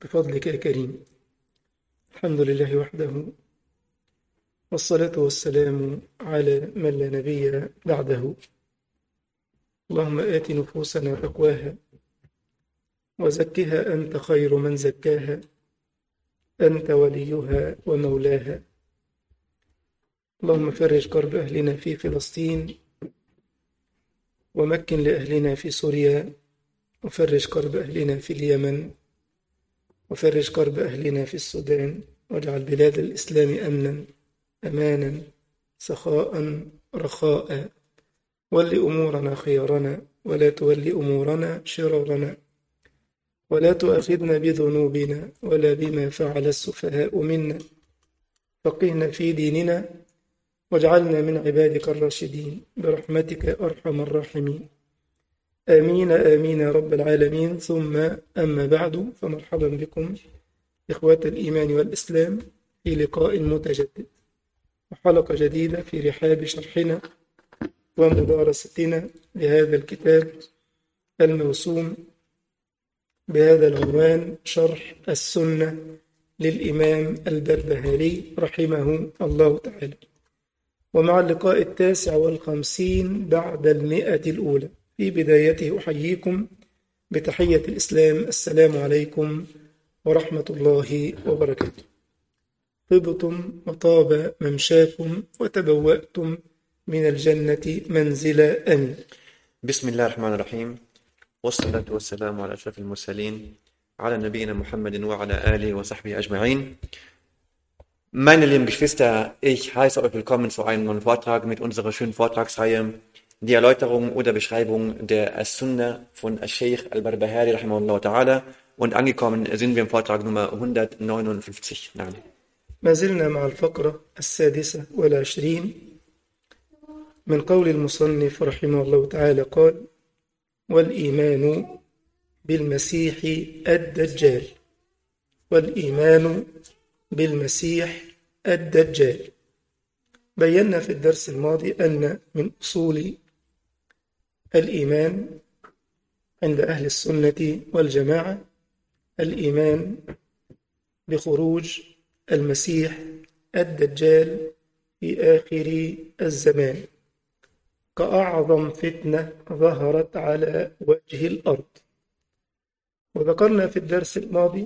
بفضلك يا كريم الحمد لله وحده والصلاة والسلام على من لا نبي بعده اللهم آت نفوسنا تقواها وزكها أنت خير من زكاها أنت وليها ومولاها اللهم فرج كرب أهلنا في فلسطين ومكن لأهلنا في سوريا وفرج كرب أهلنا في اليمن وفرج كرب أهلنا في السودان واجعل بلاد الإسلام أمنا أمانا سخاء رخاء ول أمورنا خيارنا ولا تول أمورنا شرارنا ولا تؤاخذنا بذنوبنا ولا بما فعل السفهاء منا فقهنا في ديننا واجعلنا من عبادك الراشدين برحمتك يا أرحم الراحمين آمين آمين يا رب العالمين ثم أما بعد فمرحبا بكم إخوة الإيمان والإسلام في لقاء متجدد وحلقة جديدة في رحاب شرحنا ومدارستنا لهذا الكتاب الموسوم بهذا العنوان شرح السنة للإمام البربهاري رحمه الله تعالى ومع اللقاء التاسع والخمسين بعد المئة الأولى في بدايته أحييكم بتحية الإسلام السلام عليكم ورحمة الله وبركاته طبتم وطاب ممشاكم وتبوأتم من الجنة منزلا أمين بسم الله الرحمن الرحيم والصلاة والسلام على أشرف المرسلين على نبينا Muhammad وعلى آله وصحبه أجمعين Meine lieben Geschwister, ich heiße euch willkommen zu einem neuen Vortrag mit unserer schönen Vortragsreihe, die Erläuterung oder Beschreibung der As-Sunnah von Al-Sheikh Al-Barbahari rahimahullah ta'ala und angekommen sind wir im Vortrag Nummer 159. Nein. ما زلنا مع الفقرة السادسة والعشرين من قول المصنف رحمه الله تعالى قال والإيمان بالمسيح الدجال والإيمان بالمسيح الدجال بينا في الدرس الماضي أن من أصول الإيمان عند أهل السنة والجماعة الإيمان بخروج المسيح الدجال في آخر الزمان كأعظم فتنة ظهرت على وجه الأرض وذكرنا في الدرس الماضي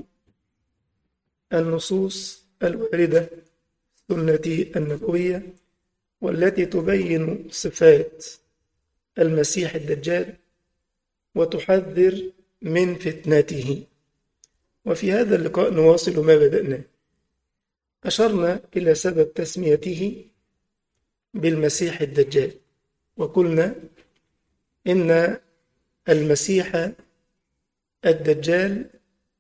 النصوص الواردة السنة النبوية والتي تبين صفات المسيح الدجال وتحذر من فتنته وفي هذا اللقاء نواصل ما بدأناه أشرنا إلى سبب تسميته بالمسيح الدجال وقلنا إن المسيح الدجال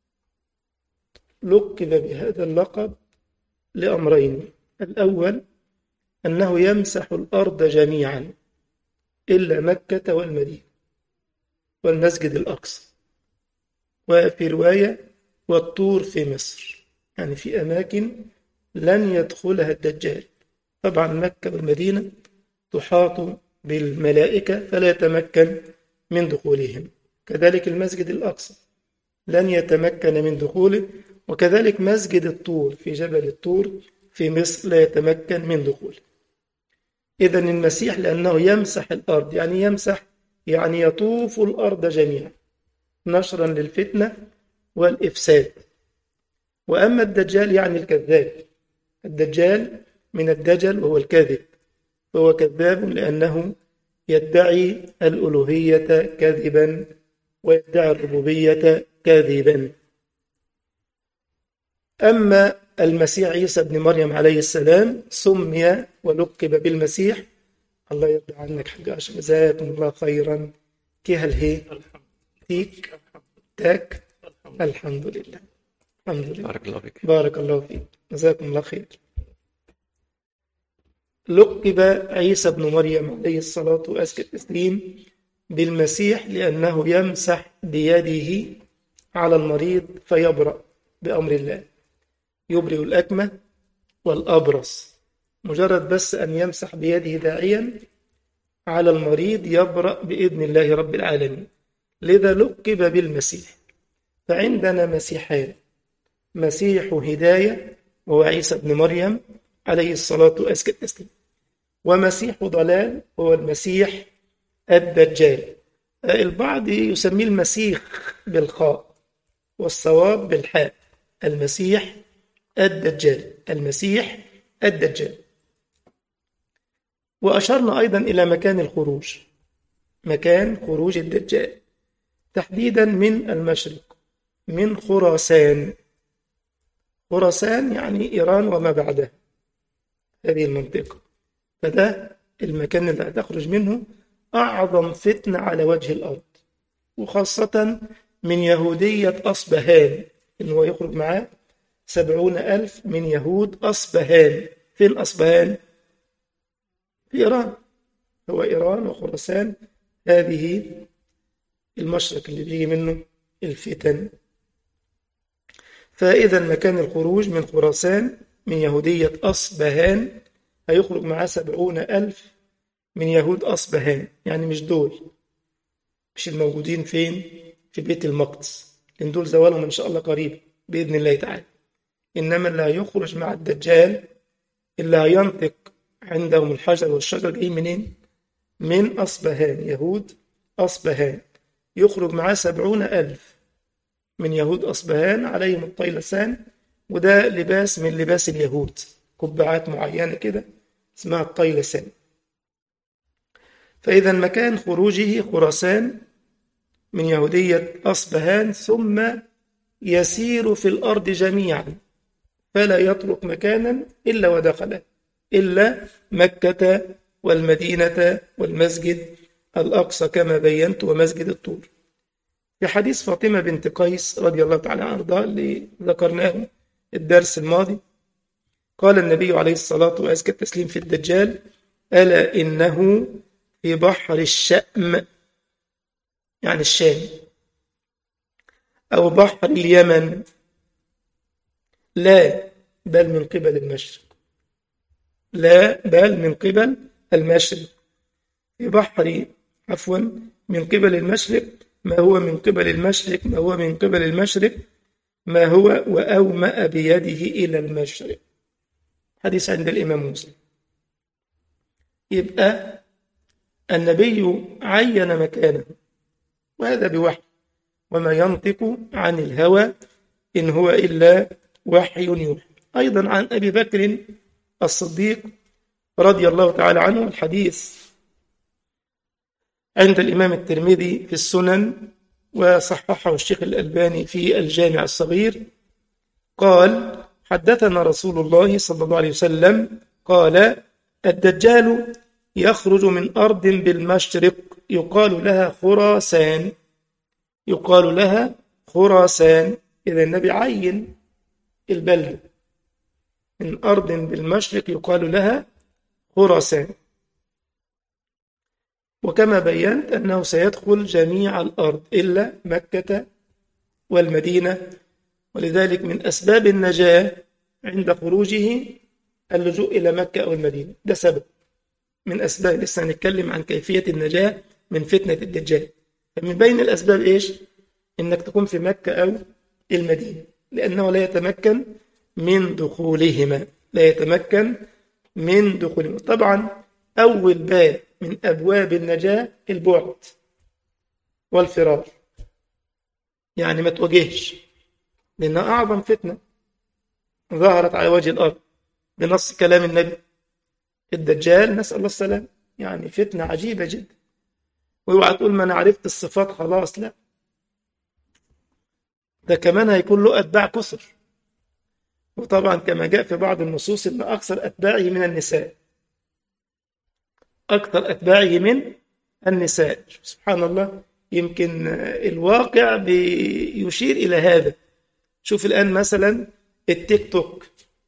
لقب بهذا اللقب لأمرين الأول أنه يمسح الأرض جميعا إلا مكة والمدينة والمسجد الأقصى وفي رواية والطور في مصر يعني في أماكن لن يدخلها الدجال طبعا مكة والمدينة تحاط بالملائكة فلا يتمكن من دخولهم كذلك المسجد الأقصى لن يتمكن من دخوله وكذلك مسجد الطور في جبل الطور في مصر لا يتمكن من دخوله إذا المسيح لأنه يمسح الأرض يعني يمسح يعني يطوف الأرض جميعا نشرا للفتنة والإفساد وأما الدجال يعني الكذاب الدجال من الدجل وهو الكذب فهو كذاب لأنه يدعي الألوهية كذبا ويدعي الربوبية كذبا أما المسيح عيسى بن مريم عليه السلام سمي ولقب بالمسيح الله يرضى عنك حاج أشرف جزاكم الله خيرا كي هل هي تيك تاك الحمد لله الحمد لله بارك الله فيك بارك الله فيك جزاكم الله خير لقب عيسى بن مريم عليه الصلاة وأزكى التسليم بالمسيح لأنه يمسح بيده على المريض فيبرأ بأمر الله يبرئ الأكمة والأبرص مجرد بس أن يمسح بيده داعيا على المريض يبرأ بإذن الله رب العالمين لذا لقب بالمسيح فعندنا مسيحان مسيح هداية وهو عيسى بن مريم عليه الصلاة والسلام ومسيح ضلال هو المسيح الدجال البعض يسميه المسيح بالخاء والصواب بالحاء المسيح الدجال المسيح الدجال وأشرنا أيضا إلى مكان الخروج مكان خروج الدجال تحديدا من المشرق من خراسان خراسان يعني إيران وما بعدها هذه المنطقة فده المكان اللي هتخرج منه أعظم فتنة على وجه الأرض وخاصة من يهودية أصبهان إن هو يخرج معاه سبعون ألف من يهود أصبهان فين أصبهان؟ في إيران هو إيران وخراسان هذه المشرق اللي بيجي منه الفتن فإذا مكان الخروج من خراسان من يهودية أصبهان هيخرج معاه سبعون ألف من يهود أصبهان يعني مش دول مش الموجودين فين في بيت المقدس لأن دول زوالهم إن شاء الله قريب بإذن الله تعالى إنما اللي هيخرج مع الدجال اللي هينطق عندهم الحجر والشجر جاي منين؟ من أصبهان يهود أصبهان يخرج معاه سبعون ألف من يهود أصبهان عليهم الطيلسان وده لباس من لباس اليهود قبعات معينة كده اسمها الطيلسان فإذا مكان خروجه خراسان من يهودية أصبهان ثم يسير في الأرض جميعا فلا يترك مكانا إلا ودخله إلا مكة والمدينة والمسجد الأقصى كما بينت ومسجد الطور في حديث فاطمة بنت قيس رضي الله تعالى عنها اللي ذكرناه الدرس الماضي قال النبي عليه الصلاة وأزكى التسليم في الدجال ألا إنه في بحر الشأم يعني الشام أو بحر اليمن لا بل من قبل المشرق لا بل من قبل المشرق في بحر عفوا من قبل المشرق ما هو من قبل المشرق ما هو من قبل المشرق ما هو وأومأ بيده إلى المشرق حديث عند الإمام مسلم يبقى النبي عين مكانه وهذا بوحي وما ينطق عن الهوى إن هو إلا وحي يوحى أيضا عن أبي بكر الصديق رضي الله تعالى عنه الحديث عند الإمام الترمذي في السنن وصححه الشيخ الألباني في الجامع الصغير قال حدثنا رسول الله صلى الله عليه وسلم قال الدجال يخرج من أرض بالمشرق يقال لها خراسان يقال لها خراسان إذا النبي عين البلد من أرض بالمشرق يقال لها خراسان وكما بينت أنه سيدخل جميع الأرض إلا مكة والمدينة ولذلك من أسباب النجاة عند خروجه اللجوء إلى مكة أو المدينة ده سبب من أسباب لسه هنتكلم عن كيفية النجاة من فتنة الدجال فمن بين الأسباب إيش؟ إنك تكون في مكة أو المدينة لأنه لا يتمكن من دخولهما لا يتمكن من دخولهما طبعا أول باب من أبواب النجاة البعد والفرار يعني ما تواجهش لأنها أعظم فتنة ظهرت على وجه الأرض بنص كلام النبي الدجال نسأل الله السلام يعني فتنة عجيبة جدا واوعى تقول ما أنا عرفت الصفات خلاص لا ده كمان هيكون له أتباع كثر وطبعا كما جاء في بعض النصوص أن أكثر أتباعه من النساء أكثر أتباعه من النساء سبحان الله يمكن الواقع بيشير إلى هذا شوف الآن مثلا التيك توك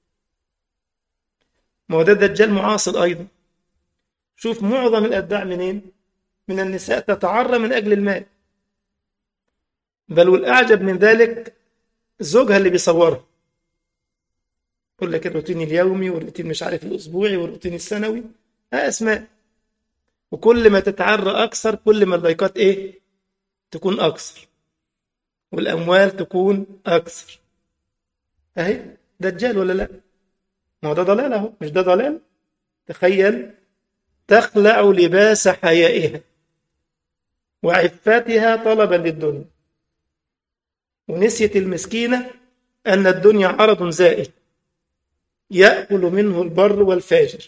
ما هو ده دجال معاصر أيضا شوف معظم الأتباع منين من النساء تتعرى من أجل المال بل والأعجب من ذلك زوجها اللي بيصورها يقول لك الروتين اليومي والروتين مش عارف الأسبوعي والروتين السنوي آه أسماء وكل ما تتعرى أكثر كل ما اللايكات إيه تكون أكثر والأموال تكون أكثر اهي دجال ولا لا ما هو ده ضلال اهو مش ده ضلال تخيل تخلع لباس حيائها وعفتها طلبا للدنيا ونسيت المسكينة أن الدنيا عرض زائل يأكل منه البر والفاجر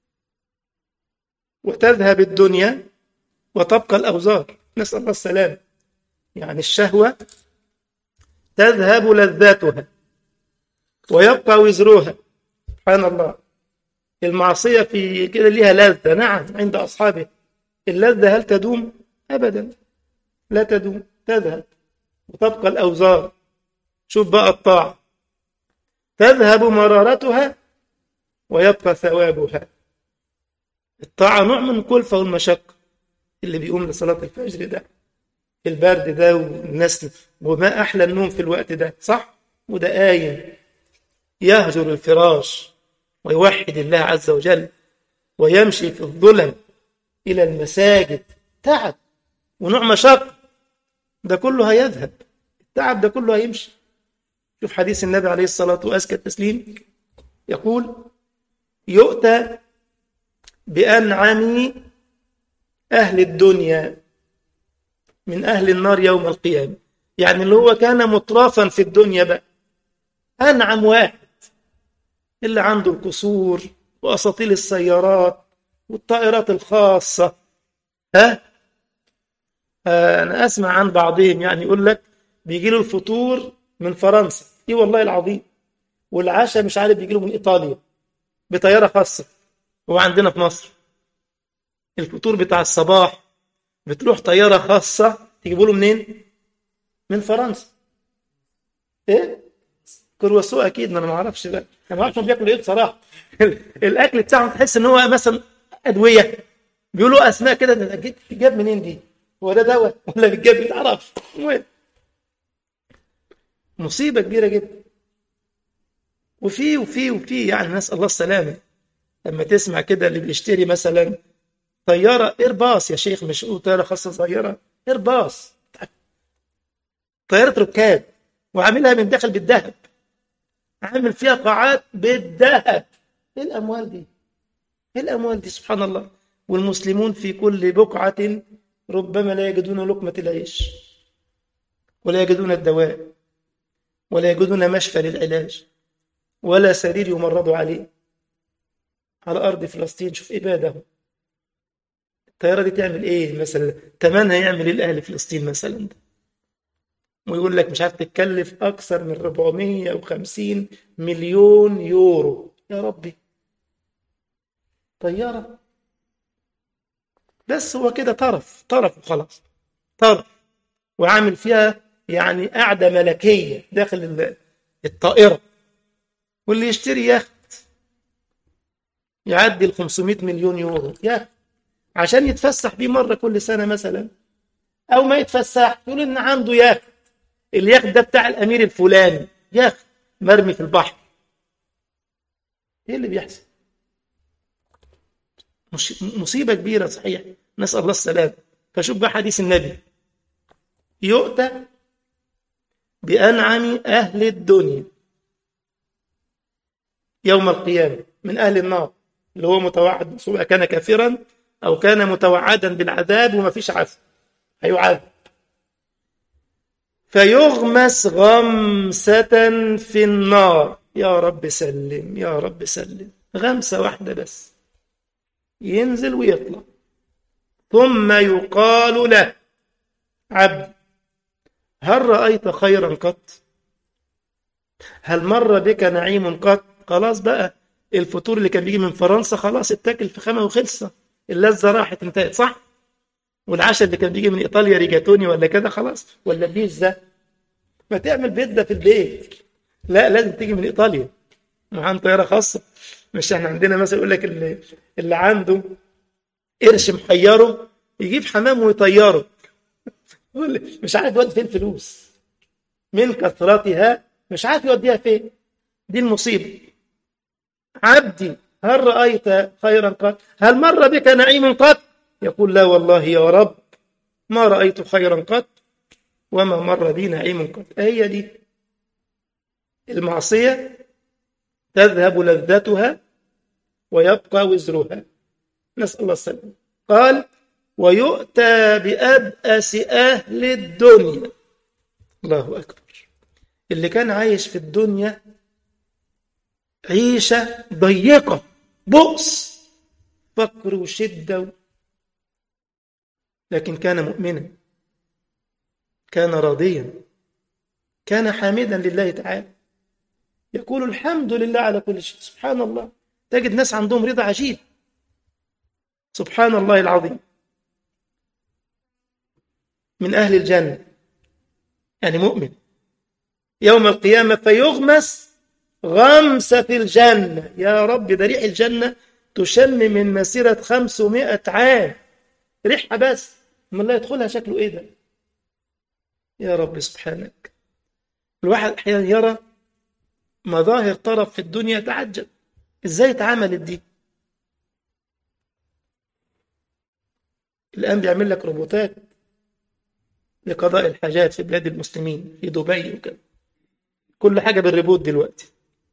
وتذهب الدنيا وتبقى الأوزار نسأل الله السلام يعني الشهوة تذهب لذاتها ويبقى وزرها سبحان الله المعصية في كده ليها لذة نعم عند أصحابه اللذة هل تدوم أبدا لا تدوم تذهب وتبقى الأوزار شوف بقى الطاعة تذهب مرارتها ويبقى ثوابها الطاعة نوع من الكلفة والمشقة اللي بيقوم لصلاة الفجر ده البرد ده والناس وما أحلى النوم في الوقت ده صح وده قايم يهجر الفراش ويوحد الله عز وجل ويمشي في الظلم إلى المساجد تعب ونوع مشقة ده كله هيذهب التعب ده كله هيمشي شوف حديث النبي عليه الصلاة وأزكى التسليم يقول يؤتى بأنعم أهل الدنيا من أهل النار يوم القيامة يعني اللي هو كان مطرفا في الدنيا بقى أنعم واحد اللي عنده القصور وأساطيل السيارات والطائرات الخاصة ها آه أنا أسمع عن بعضهم يعني يقول لك بيجي له الفطور من فرنسا إيه والله العظيم والعشاء مش عارف بيجي له من إيطاليا بطيارة خاصة هو عندنا في مصر الفطور بتاع الصباح بتروح طيارة خاصة تجيبوا له منين؟ من فرنسا ايه؟ كرواسو اكيد ما انا ما اعرفش بقى انا ما اعرفش هم بياكلوا ايه بصراحه الاكل بتاعهم تحس ان هو مثلا ادويه بيقولوا اسماء كده ده جاب منين دي؟ هو ده دواء ولا بيتجاب ما تعرفش المهم مصيبه كبيره جدا وفي وفي وفي يعني نسال الله السلامه لما تسمع كده اللي بيشتري مثلا طياره ايرباص يا شيخ مش طياره خاصه صغيره ايرباص طياره ركاب وعاملها من داخل بالذهب عامل فيها قاعات بالذهب ايه الاموال دي ايه الاموال دي سبحان الله والمسلمون في كل بقعه ربما لا يجدون لقمه العيش ولا يجدون الدواء ولا يجدون مشفى للعلاج ولا سرير يمرض عليه على ارض فلسطين شوف ابادهم الطياره دي تعمل ايه مثلا تمنها يعمل ايه لاهل فلسطين مثلا ده ويقول لك مش عارف تتكلف أكثر من 450 مليون يورو يا ربي طيارة بس هو كده طرف طرف وخلاص طرف وعامل فيها يعني قاعدة ملكية داخل الطائرة واللي يشتري يخت يعدي ال 500 مليون يورو يخت عشان يتفسح بيه مرة كل سنة مثلا أو ما يتفسح يقول إن عنده يخت اليخت ده بتاع الامير الفلاني يخت مرمي في البحر ايه اللي بيحصل مش مصيبة كبيرة صحيح نسأل الله السلامة فشوف بقى حديث النبي يؤتى بأنعم أهل الدنيا يوم القيامة من أهل النار اللي هو متوعد سواء كان كافرا أو كان متوعدا بالعذاب وما فيش عفو هيعذب فيغمس غمسة في النار يا رب سلم يا رب سلم غمسة واحدة بس ينزل ويطلع ثم يقال له عبد هل رأيت خيرا قط هل مر بك نعيم قط خلاص بقى الفطور اللي كان بيجي من فرنسا خلاص اتاكل في خمه وخلصه اللذة راحت انتهت صح والعشاء اللي كان بيجي من ايطاليا ريجاتوني ولا كده خلاص ولا بيتزا ما تعمل بيتزا في البيت لا لازم تيجي من ايطاليا معاهم طياره خاصه مش احنا عندنا مثلا يقول لك اللي, اللي عنده قرش محيره يجيب حمام ويطيره مش عارف يودي فين فلوس من كثرتها مش عارف يوديها فين دي المصيبه عبدي هل رايت خيرا قط هل مر بك نعيم قط يقول لا والله يا رب ما رأيت خيرا قط وما مر بي نعيم قط هي دي المعصية تذهب لذتها ويبقى وزرها نسأل الله السلامة قال ويؤتى بأبأس أهل الدنيا الله أكبر اللي كان عايش في الدنيا عيشة ضيقة بؤس فقر وشدة لكن كان مؤمنا كان راضيا كان حامدا لله تعالى يقول الحمد لله على كل شيء سبحان الله تجد ناس عندهم رضا عجيب سبحان الله العظيم من أهل الجنة يعني مؤمن يوم القيامة فيغمس غمسة في الجنة يا رب ده ريح الجنة تشم من مسيرة خمسمائة عام ريحها بس ما الله يدخلها شكله ايه ده يا رب سبحانك الواحد احيانا يرى مظاهر طرف في الدنيا تعجب ازاي اتعملت دي الان بيعمل لك روبوتات لقضاء الحاجات في بلاد المسلمين في دبي وكده كل حاجه بالريبوت دلوقتي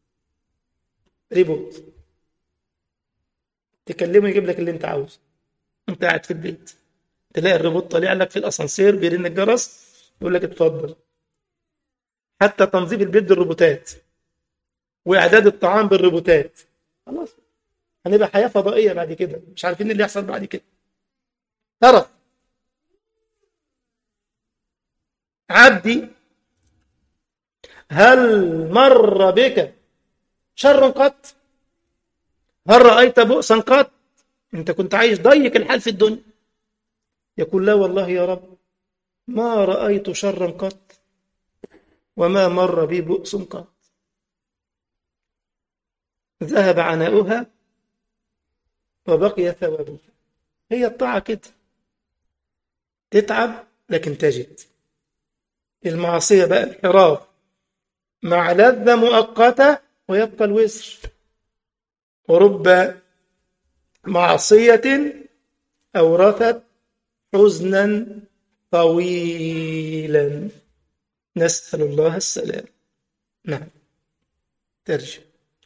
ريبوت تكلمه يجيب لك اللي انت عاوزه انت قاعد في البيت تلاقي الريبوت طالع لك في الاسانسير بيرن الجرس يقول لك اتفضل حتى تنظيف البيت بالروبوتات واعداد الطعام بالروبوتات خلاص هنبقى حياه فضائيه بعد كده مش عارفين اللي يحصل بعد كده ترى عبدي هل مر بك شر قط هل رأيت بؤسا قط انت كنت عايش ضيق الحال في الدنيا يقول لا والله يا رب ما رأيت شرا قط وما مر بي بؤس قط ذهب عناؤها وبقي ثوابها هي الطاعة كده تتعب لكن تجد المعصية بقى انحراف مع لذة مؤقتة ويبقى الوزر ورب معصية أورثت حزنا طويلا نسأل الله السلام نعم ترجم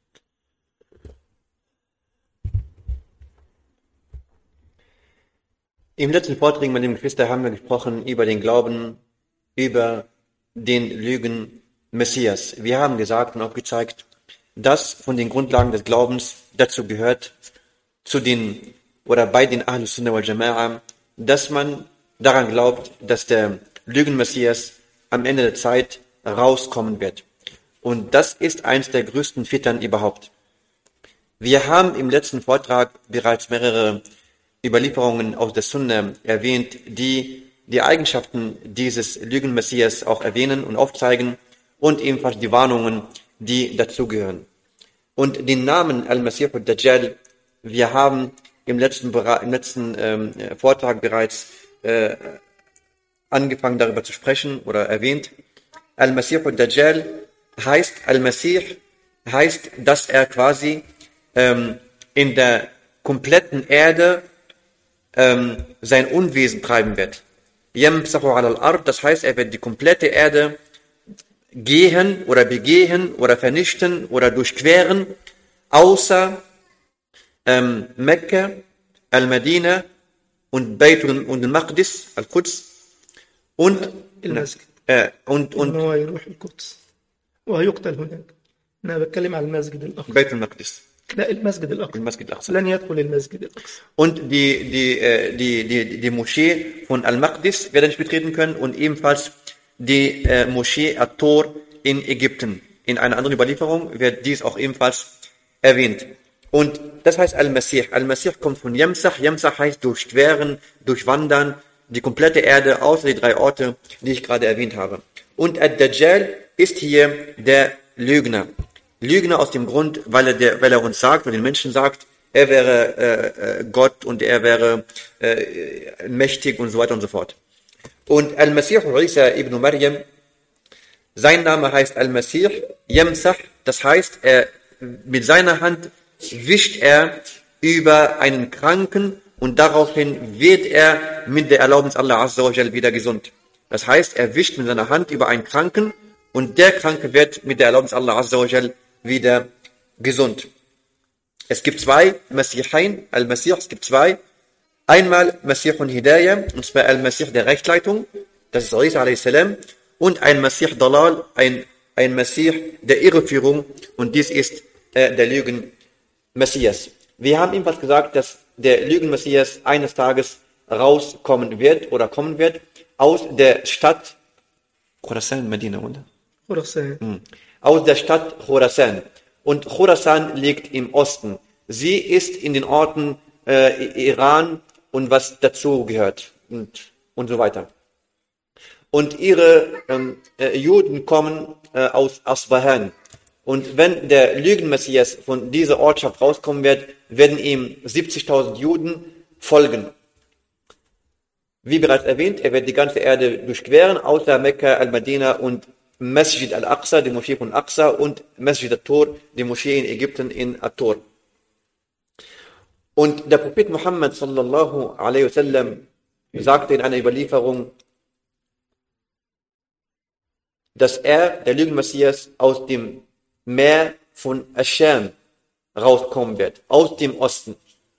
Im letzten Vortrag mit dem Geschwister haben wir gesprochen über den Glauben, über den Lügen Messias. Wir haben gesagt und auch gezeigt, dass von den Grundlagen des Glaubens dazu gehört, zu den oder bei den Ahlus Sunnah wal Jama'a, dass man daran glaubt, dass der Lügenmessias am Ende der Zeit rauskommen wird. Und das ist eins der größten Fittern überhaupt. Wir haben im letzten Vortrag bereits mehrere Überlieferungen aus der Sunna erwähnt, die die Eigenschaften dieses Lügenmessias auch erwähnen und aufzeigen und ebenfalls die Warnungen, die dazugehören. Und den Namen Al-Masih al-Dajjal, wir haben im letzten, im letzten ähm, Vortrag bereits äh, angefangen darüber zu sprechen oder erwähnt. Al-Masih al-Dajjal heißt, Al-Masih heißt, dass er quasi ähm, in der kompletten Erde ähm, sein Unwesen treiben wird. Yamsahu al-Ard, das heißt, er wird die komplette Erde gehen oder begehen oder vernichten oder durchqueren, außer ähm, Mekka, Al-Madina und Beitul und Al-Maqdis, Al-Quds und, المسجد äh, und, إن und هو يروح القدس وهيقتل هناك أنا بتكلم عن المسجد الأقصى Beitul Maqdis, لا المسجد الأقصى Al-Masjid al-Aqsa. لن يدخل المسجد الأقصى Und die, die, äh, die, die, die Moschee von Al-Maqdis wird er nicht betreten können und ebenfalls die äh, Moschee At-Tor in Ägypten. In einer anderen Überlieferung wird dies auch ebenfalls erwähnt. Und das heißt Al-Masih. Al-Masih kommt von Yamsach. Yamsach heißt durchqueren, durchwandern, die komplette Erde, außer die drei Orte, die ich gerade erwähnt habe. Und Ad-Dajjal ist hier der Lügner. Lügner aus dem Grund, weil er, der, weil er uns sagt, weil den Menschen sagt, er wäre äh, äh, Gott und er wäre äh, mächtig und so weiter und so fort. Und Al-Masih Isa ibn Maryam, sein Name heißt Al-Masih Yamsah, das heißt, er, mit seiner Hand wischt er über einen Kranken und daraufhin wird er mit der Erlaubnis Allah Azza wa Jal wieder gesund. Das heißt, er wischt mit seiner Hand über einen Kranken Und der Kranke wird mit der Erlaubnis Allah Azza wa Jal wieder gesund. Es gibt zwei Messihain, Al-Masih, es gibt zwei. Einmal Masihun Hidayah, und zwar Al-Masih der Rechtleitung, das ist Isa a.s. und ein Masih Dalal, ein, ein Masih der Irreführung, und dies ist äh, der Lügen-Messias. Wir haben ebenfalls gesagt, dass der Lügen-Messias eines Tages rauskommen wird oder kommen wird aus der Stadt Khorasan, Medina, oder? Khorasan. Aus der Stadt Khorasan. Und Khorasan liegt im Osten. Sie ist in den Orten äh, Iran und was dazu gehört und, und so weiter. Und ihre ähm, äh, Juden kommen äh, aus Asbahan. Und wenn der Lügenmessias von dieser Ortschaft rauskommen wird, werden ihm 70.000 Juden folgen. Wie bereits erwähnt, er wird die ganze Erde durchqueren, außer Mekka, Al-Madina und Masjid al-Aqsa, die Moschee von Aqsa und Masjid al-Tur, die Moschee in Ägypten in At-Tur. Und der Prophet Muhammad sallallahu alaihi wasallam sagte in einer Überlieferung, dass er, der Lügenmessias, aus dem Meer von Ascham rauskommen wird, aus dem Osten.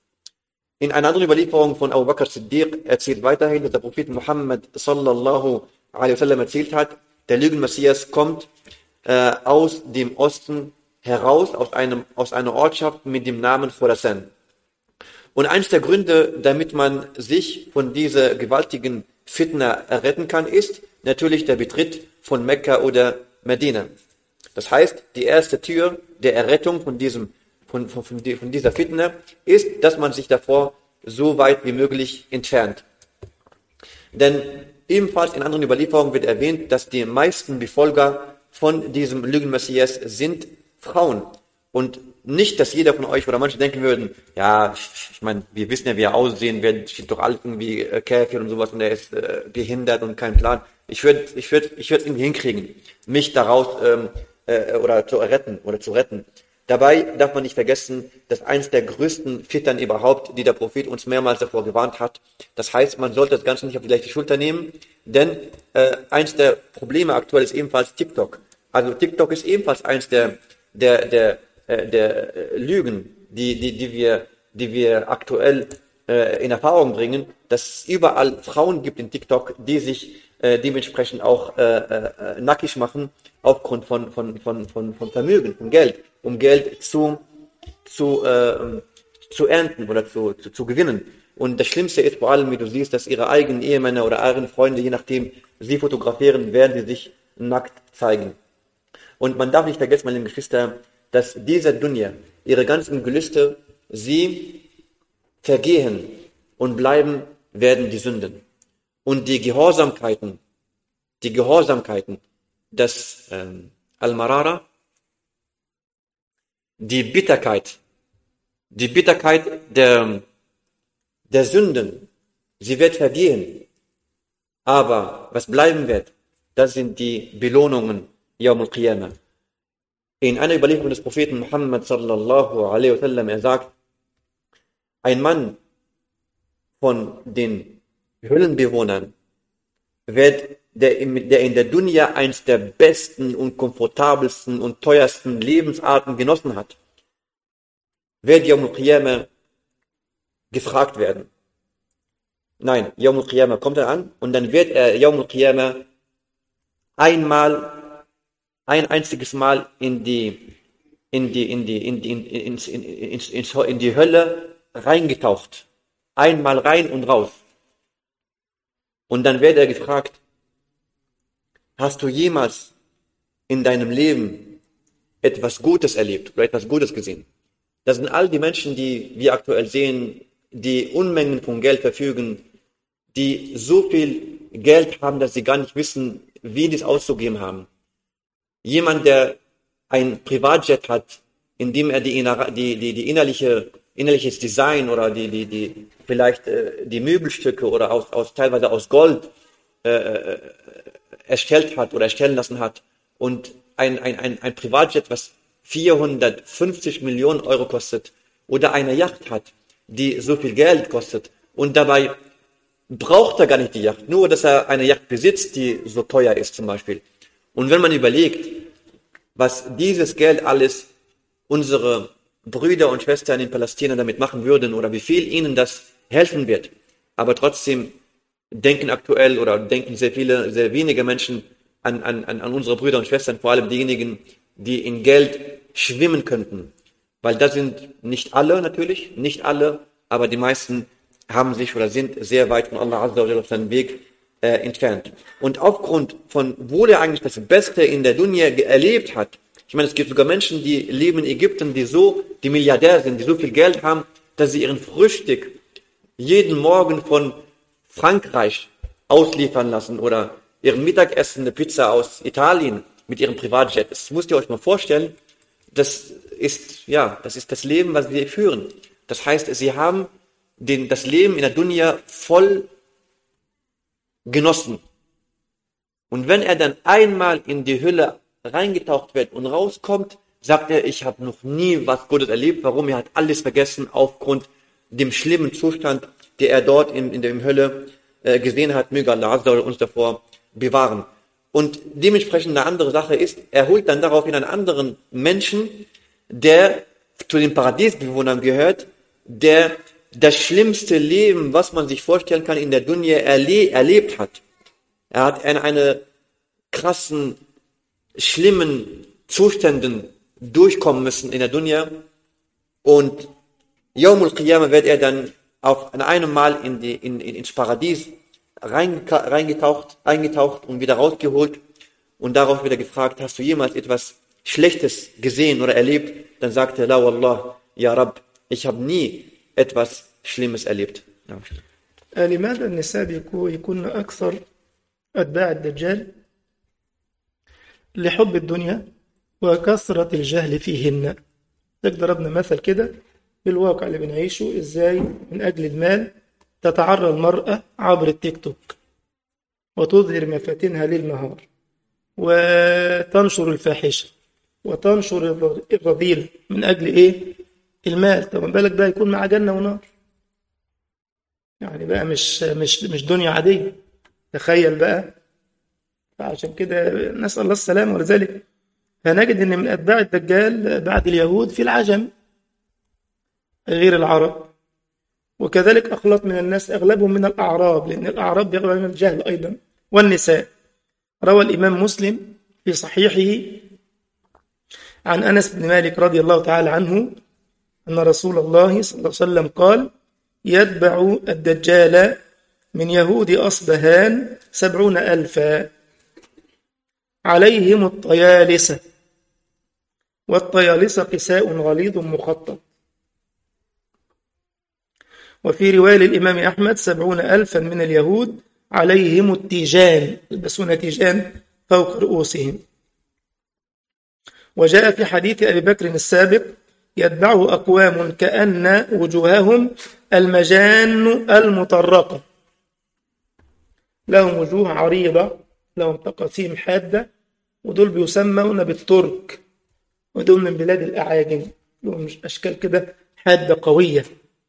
In einer anderen Überlieferung von Abu Bakr Siddiq erzählt weiterhin, dass der Prophet Muhammad sallallahu alaihi wasallam erzählt hat, der Lügenmessias kommt äh, aus dem Osten heraus, aus, einem, aus einer Ortschaft mit dem Namen Khorasan. Und eines der Gründe, damit man sich von dieser gewaltigen Fitna retten kann, ist natürlich der Betritt von Mekka oder Medina. Das heißt, die erste Tür der Errettung von, diesem, von, von, von dieser Fitna ist, dass man sich davor so weit wie möglich entfernt. Denn ebenfalls in anderen Überlieferungen wird erwähnt, dass die meisten Befolger von diesem Lügenmessias sind Frauen. Und nicht, dass jeder von euch oder manche denken würden, ja, ich meine, wir wissen ja, wie er aussehen wird, steht doch alt irgendwie äh, Käfir und sowas und er ist äh, behindert und kein Plan. Ich würde ich würde, ich würde es irgendwie hinkriegen, mich daraus ähm, äh, oder zu retten oder zu retten. Dabei darf man nicht vergessen, dass eins der größten Fittern überhaupt, die der Prophet uns mehrmals davor gewarnt hat. Das heißt, man sollte das Ganze nicht auf die gleiche Schulter nehmen, denn äh, eins der Probleme aktuell ist ebenfalls TikTok. Also TikTok ist ebenfalls eins der, der, der, äh, der äh, Lügen, die, die, die, wir, die wir aktuell äh, in Erfahrung bringen, dass es überall Frauen gibt in TikTok, die sich äh, dementsprechend auch äh, äh, nackig machen aufgrund von, von, von, von, von Vermögen, von Geld, um Geld zu, zu, äh, zu ernten oder zu, zu, zu gewinnen. Und das Schlimmste ist vor allem, wie du siehst, dass ihre eigenen Ehemänner oder eigenen Freunde, je nachdem sie fotografieren, werden sie sich nackt zeigen. Und man darf nicht vergessen, meine Geschwister, dass dieser Dunja, ihre ganzen Gelüste, sie vergehen und bleiben werden die Sünden. Und die Gehorsamkeiten, die Gehorsamkeiten, das ähm, Al-Marara, die Bitterkeit, die Bitterkeit der, der Sünden, sie wird vergehen. Aber was bleiben wird, das sind die Belohnungen Yawm al-Qiyamah. In einer Überlieferung des Propheten Muhammad sallallahu alaihi wasallam, er sagt, ein Mann von den Höhlenbewohnern wird, der, der in der Dunya eins der besten und komfortabelsten und teuersten Lebensarten genossen hat, wird Yawm al-Qiyamah gefragt werden. Nein, Yawm al-Qiyamah kommt er an und dann wird er Yawm al-Qiyamah einmal, ein einziges Mal in die, in die, in die, in die, in, in, in, in, in, in die Hölle reingetaucht. Einmal rein und raus. Und dann wird er gefragt, hast du jemals in deinem Leben etwas Gutes erlebt oder etwas Gutes gesehen? Das sind all die Menschen, die wir aktuell sehen, die Unmengen von Geld verfügen, die so viel Geld haben, dass sie gar nicht wissen, wie die es auszugeben haben. Jemand, der ein Privatjet hat, in dem er die, die, die, die innerliche, innerliches Design oder die, die, die, vielleicht äh, die Möbelstücke oder aus, aus, teilweise aus Gold äh, äh, erstellt hat oder erstellen lassen hat und ein, ein, ein, ein Privatjet, was 450 Millionen Euro kostet oder eine Yacht hat, die so viel Geld kostet und dabei braucht er gar nicht die Yacht, nur dass er eine Yacht besitzt, die so teuer ist zum Beispiel. Und wenn man überlegt, was dieses Geld alles unsere Brüder und Schwestern in Palästina damit machen würden oder wie viel ihnen das helfen wird, aber trotzdem denken aktuell oder denken sehr viele, sehr wenige Menschen an, an, an unsere Brüder und Schwestern, vor allem diejenigen, die in Geld schwimmen könnten. Weil das sind nicht alle natürlich, nicht alle, aber die meisten haben sich oder sind sehr weit von Allah Azza wa Jalla auf seinem Weg äh, entfernt. Und aufgrund von, wo der eigentlich das Beste in der Dunya erlebt hat, ich meine, es gibt sogar Menschen, die leben in Ägypten, die so, die Milliardär sind, die so viel Geld haben, dass sie ihren Frühstück jeden Morgen von Frankreich ausliefern lassen oder ihren Mittagessen eine Pizza aus Italien mit ihrem Privatjet. Das müsst ihr euch mal vorstellen. Das ist, ja, das ist das Leben, was wir führen. Das heißt, sie haben den, das Leben in der Dunya voll genossen. Und wenn er dann einmal in die Hülle reingetaucht wird und rauskommt, sagt er, ich habe noch nie was Gutes erlebt. Warum? Er hat alles vergessen aufgrund dem schlimmen Zustand, der er dort in, in der Hölle äh, gesehen hat. Möge Allah soll uns davor bewahren. Und dementsprechend eine andere Sache ist, er holt dann daraufhin einen anderen Menschen, der zu den Paradiesbewohnern gehört, der das schlimmste Leben, was man sich vorstellen kann, in der Dunya erle erlebt hat. Er hat in eine krassen, schlimmen Zuständen durchkommen müssen in der Dunya. Und Yawmul Qiyamah wird er dann auf an einem Mal in die, in, in, ins Paradies reingetaucht, eingetaucht und wieder rausgeholt und darauf wieder gefragt, hast du jemals etwas Schlechtes gesehen oder erlebt? Dann sagte er, La Wallah, Ya Rab, ich habe nie etwas Schlimmes erlebt. Ja. لماذا النساء يكون أكثر أتباع الدجال لحب الدنيا وكثرة الجهل فيهن ضربنا مثل كده بالواقع اللي بنعيشه ازاي من أجل المال تتعرى المرأة عبر التيك توك وتظهر مفاتنها ليل نهار وتنشر الفاحشة وتنشر الرذيل من أجل إيه؟ المال طب بالك بقى يكون مع جنة ونار يعني بقى مش مش مش دنيا عادية تخيل بقى فعشان كده نسأل الله السلامة ولذلك فنجد أن من أتباع الدجال بعد اليهود في العجم غير العرب وكذلك أخلط من الناس أغلبهم من الأعراب لأن الأعراب بيغلب من الجهل أيضا والنساء روى الإمام مسلم في صحيحه عن أنس بن مالك رضي الله تعالى عنه أن رسول الله صلى الله عليه وسلم قال يتبع الدجال من يهود أصبهان سبعون ألفا عليهم الطيالسة والطيالسة قساء غليظ مخطط وفي رواية للإمام أحمد سبعون ألفا من اليهود عليهم التيجان يلبسون تيجان فوق رؤوسهم وجاء في حديث أبي بكر السابق يتبعه أقوام كأن وجوههم المجان المطرقة لهم وجوه عريضة لهم تقاسيم حادة ودول بيسمون بالترك ودول من بلاد الأعاجم لهم أشكال كده حادة قوية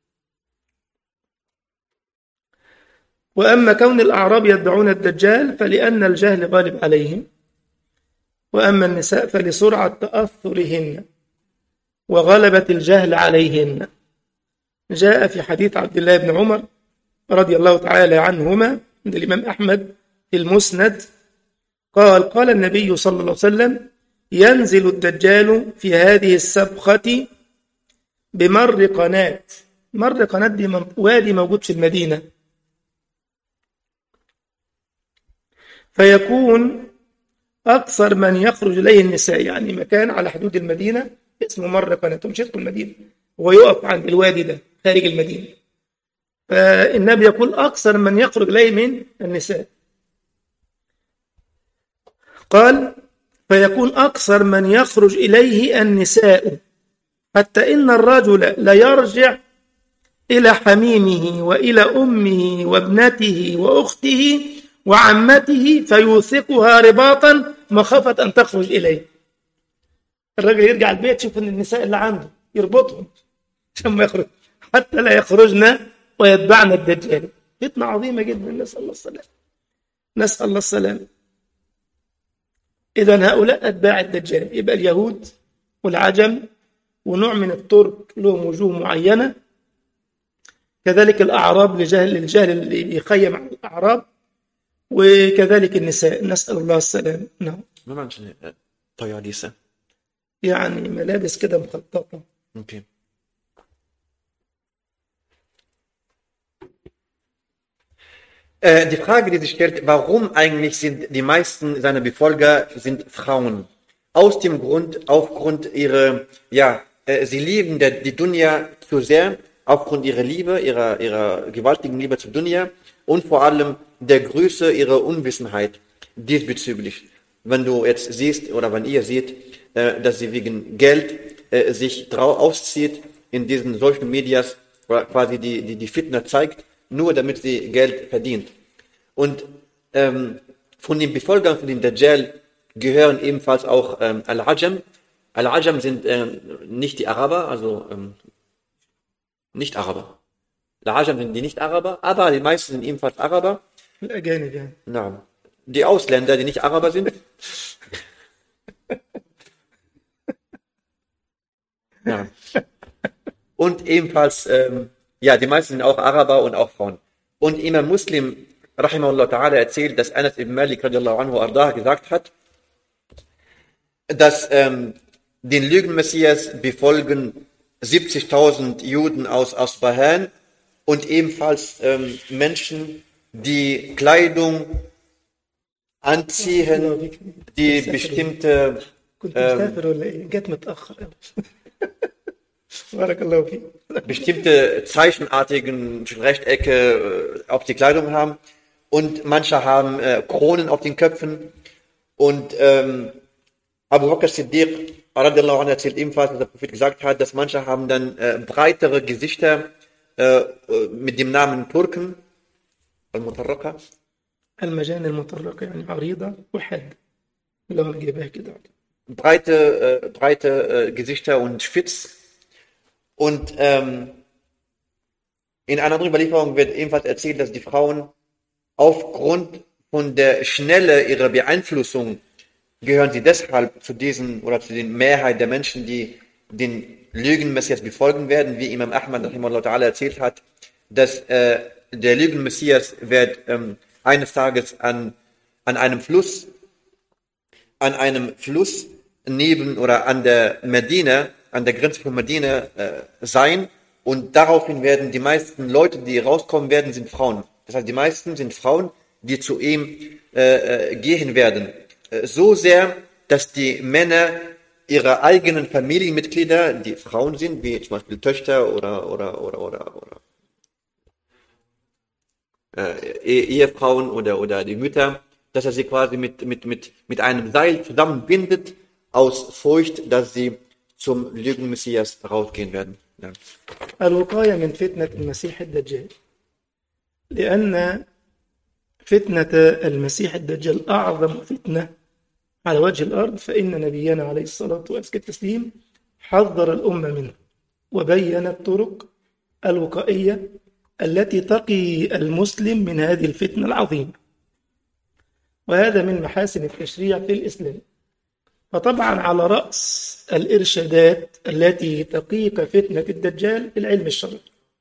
وأما كون الأعراب يتبعون الدجال فلأن الجهل غالب عليهم وأما النساء فلسرعة تأثرهن وغلبة الجهل عليهن جاء في حديث عبد الله بن عمر رضي الله تعالى عنهما عند الإمام أحمد في المسند قال قال النبي صلى الله عليه وسلم ينزل الدجال في هذه السبخة بمر قناة مر قناة دي وادي موجود في المدينة فيكون أكثر من يخرج إليه النساء يعني مكان على حدود المدينة اسمه مر قناة مش يدخل المدينة هو يقف عند الوادي ده خارج المدينة فالنبي يقول أكثر من يخرج إليه من النساء قال فيكون أكثر من يخرج إليه النساء حتى إن الرجل لا يرجع إلى حميمه وإلى أمه وابنته وأخته وعمته فيوثقها رباطا مخافة أن تخرج إليه الرجل يرجع البيت يشوف ان النساء اللي عنده يربطهم عشان ما يخرج حتى لا يخرجن ويتبعن الدجال فتنة عظيمة جدا نسأل الله السلام نسأل الله السلام إذا هؤلاء أتباع الدجال يبقى اليهود والعجم ونوع من الترك لهم وجوه معينة كذلك الأعراب لجهل الجهل اللي بيخيم على الأعراب وكذلك النساء نسأل الله السلام نعم Wenn man schon äh, teuer diese. يعني ملابس كده مخططة Okay. Äh, die Frage, die sich stellt, warum eigentlich sind die meisten seiner Befolger sind Frauen? Aus dem Grund, aufgrund ihrer, ja, äh, sie lieben der, die Dunya zu sehr, aufgrund ihrer Liebe, ihrer, ihrer gewaltigen Liebe zur Dunya und vor allem der Größe ihrer Unwissenheit diesbezüglich. Wenn du jetzt siehst oder wenn ihr seht, äh, dass sie wegen Geld äh, sich drau auszieht in diesen Social Medias, oder quasi die, die, die Fitner zeigt, nur damit sie Geld verdient. Und ähm, von den Befolgern von den Dajjal gehören ebenfalls auch ähm, Al-Ajam. Al-Ajam sind ähm, nicht die Araber, also ähm, nicht Araber. Al-Ajam sind die nicht Araber, aber die meisten sind ebenfalls Araber. الأجانب يعني Na, die Ausländer, die nicht Araber sind. ja. Und ebenfalls, ähm, ja, die meisten sind auch Araber und auch Frauen. Und Imam Muslim, rahimahullah ta'ala, erzählt, dass Anas ibn Malik, radiallahu anhu, ardah, gesagt hat, dass ähm, den Lügenmessias befolgen 70.000 Juden aus Asbahan und ebenfalls ähm, Menschen, die Kleidung anziehen, die bestimmte كنت مسافر ولا إيه؟ جت متأخر أوي. بارك الله فيك bestimmte zeichenartigen Rechtecke äh, auf die Kleidung haben und manche haben äh, Kronen auf den Köpfen und ähm, Abu Bakr Siddiq radiallahu anhu erzählt ebenfalls, dass der Prophet gesagt hat, dass manche haben dann äh, breitere Gesichter äh, äh, mit dem Namen Turken, Al-Mutarraka, المجان المطرقة يعني عريضة وحادة لو نجيبها كده breite, äh, breite äh, Gesichter und spitz. Und ähm, in einer anderen Überlieferung wird ebenfalls erzählt, dass die Frauen aufgrund von der Schnelle ihrer Beeinflussung gehören sie deshalb zu diesen oder zu den Mehrheit der Menschen, die den Lügenmessias befolgen werden, wie Imam Ahmad rahimahullah ta'ala erzählt hat, dass äh, der Lügenmessias wird ähm, eines Tages an, an einem Fluss an einem Fluss neben oder an der Medina, an der Grenze von Medina äh, sein und daraufhin werden die meisten Leute, die rauskommen werden, sind Frauen. Das heißt, die meisten sind Frauen, die zu ihm äh, äh, gehen werden. Äh, so sehr, dass die Männer ihre eigenen Familienmitglieder, die Frauen sind, wie zum Beispiel Töchter oder oder oder oder, oder äh, Eh- Ehefrauen oder, oder die Mütter, dass er sie quasi mit, mit, mit, mit einem Seil zusammenbindet, aus Furcht, dass sie zum Lügenmessias rausgehen werden. Ja. الوقاية من فتنة المسيح الدجال لأن فتنة المسيح الدجال أعظم فتنة على وجه الأرض فإن نبينا عليه الصلاة وأزكى التسليم حذر الأمة منه وبين الطرق الوقائية التي تقي المسلم من هذه الفتنة العظيمة وهذا من محاسن التشريع في الإسلام فطبعا على رأس الإرشادات التي تقيك فتنة الدجال العلم الشرعي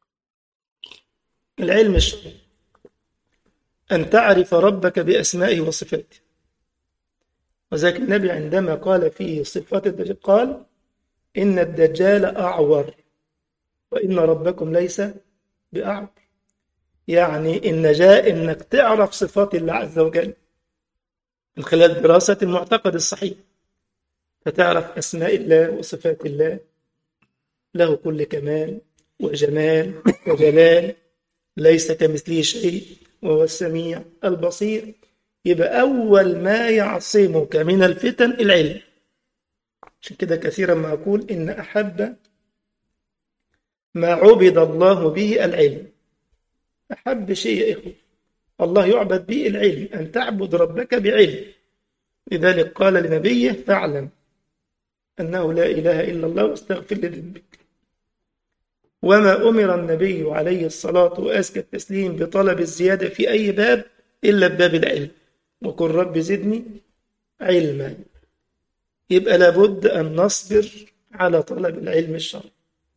العلم الشرعي أن تعرف ربك بأسمائه وصفاته وذلك النبي عندما قال في صفات الدجال قال إن الدجال أعور وإن ربكم ليس بأعور يعني النجاة إنك تعرف صفات الله عز وجل من خلال دراسة المعتقد الصحيح فتعرف أسماء الله وصفات الله له كل كمال وجمال وجلال ليس كمثله شيء وهو السميع البصير يبقى أول ما يعصمك من الفتن العلم عشان كده كثيرا ما أقول إن أحب ما عبد الله به العلم أحب شيء يا إخوة الله يعبد به العلم أن تعبد ربك بعلم لذلك قال لنبيه فاعلم أنه لا إله إلا الله واستغفر لذنبك وما أمر النبي عليه الصلاة وأزكى التسليم بطلب الزيادة في أي باب إلا بباب العلم وقل رب زدني علما يبقى لابد أن نصبر على طلب العلم الشرعي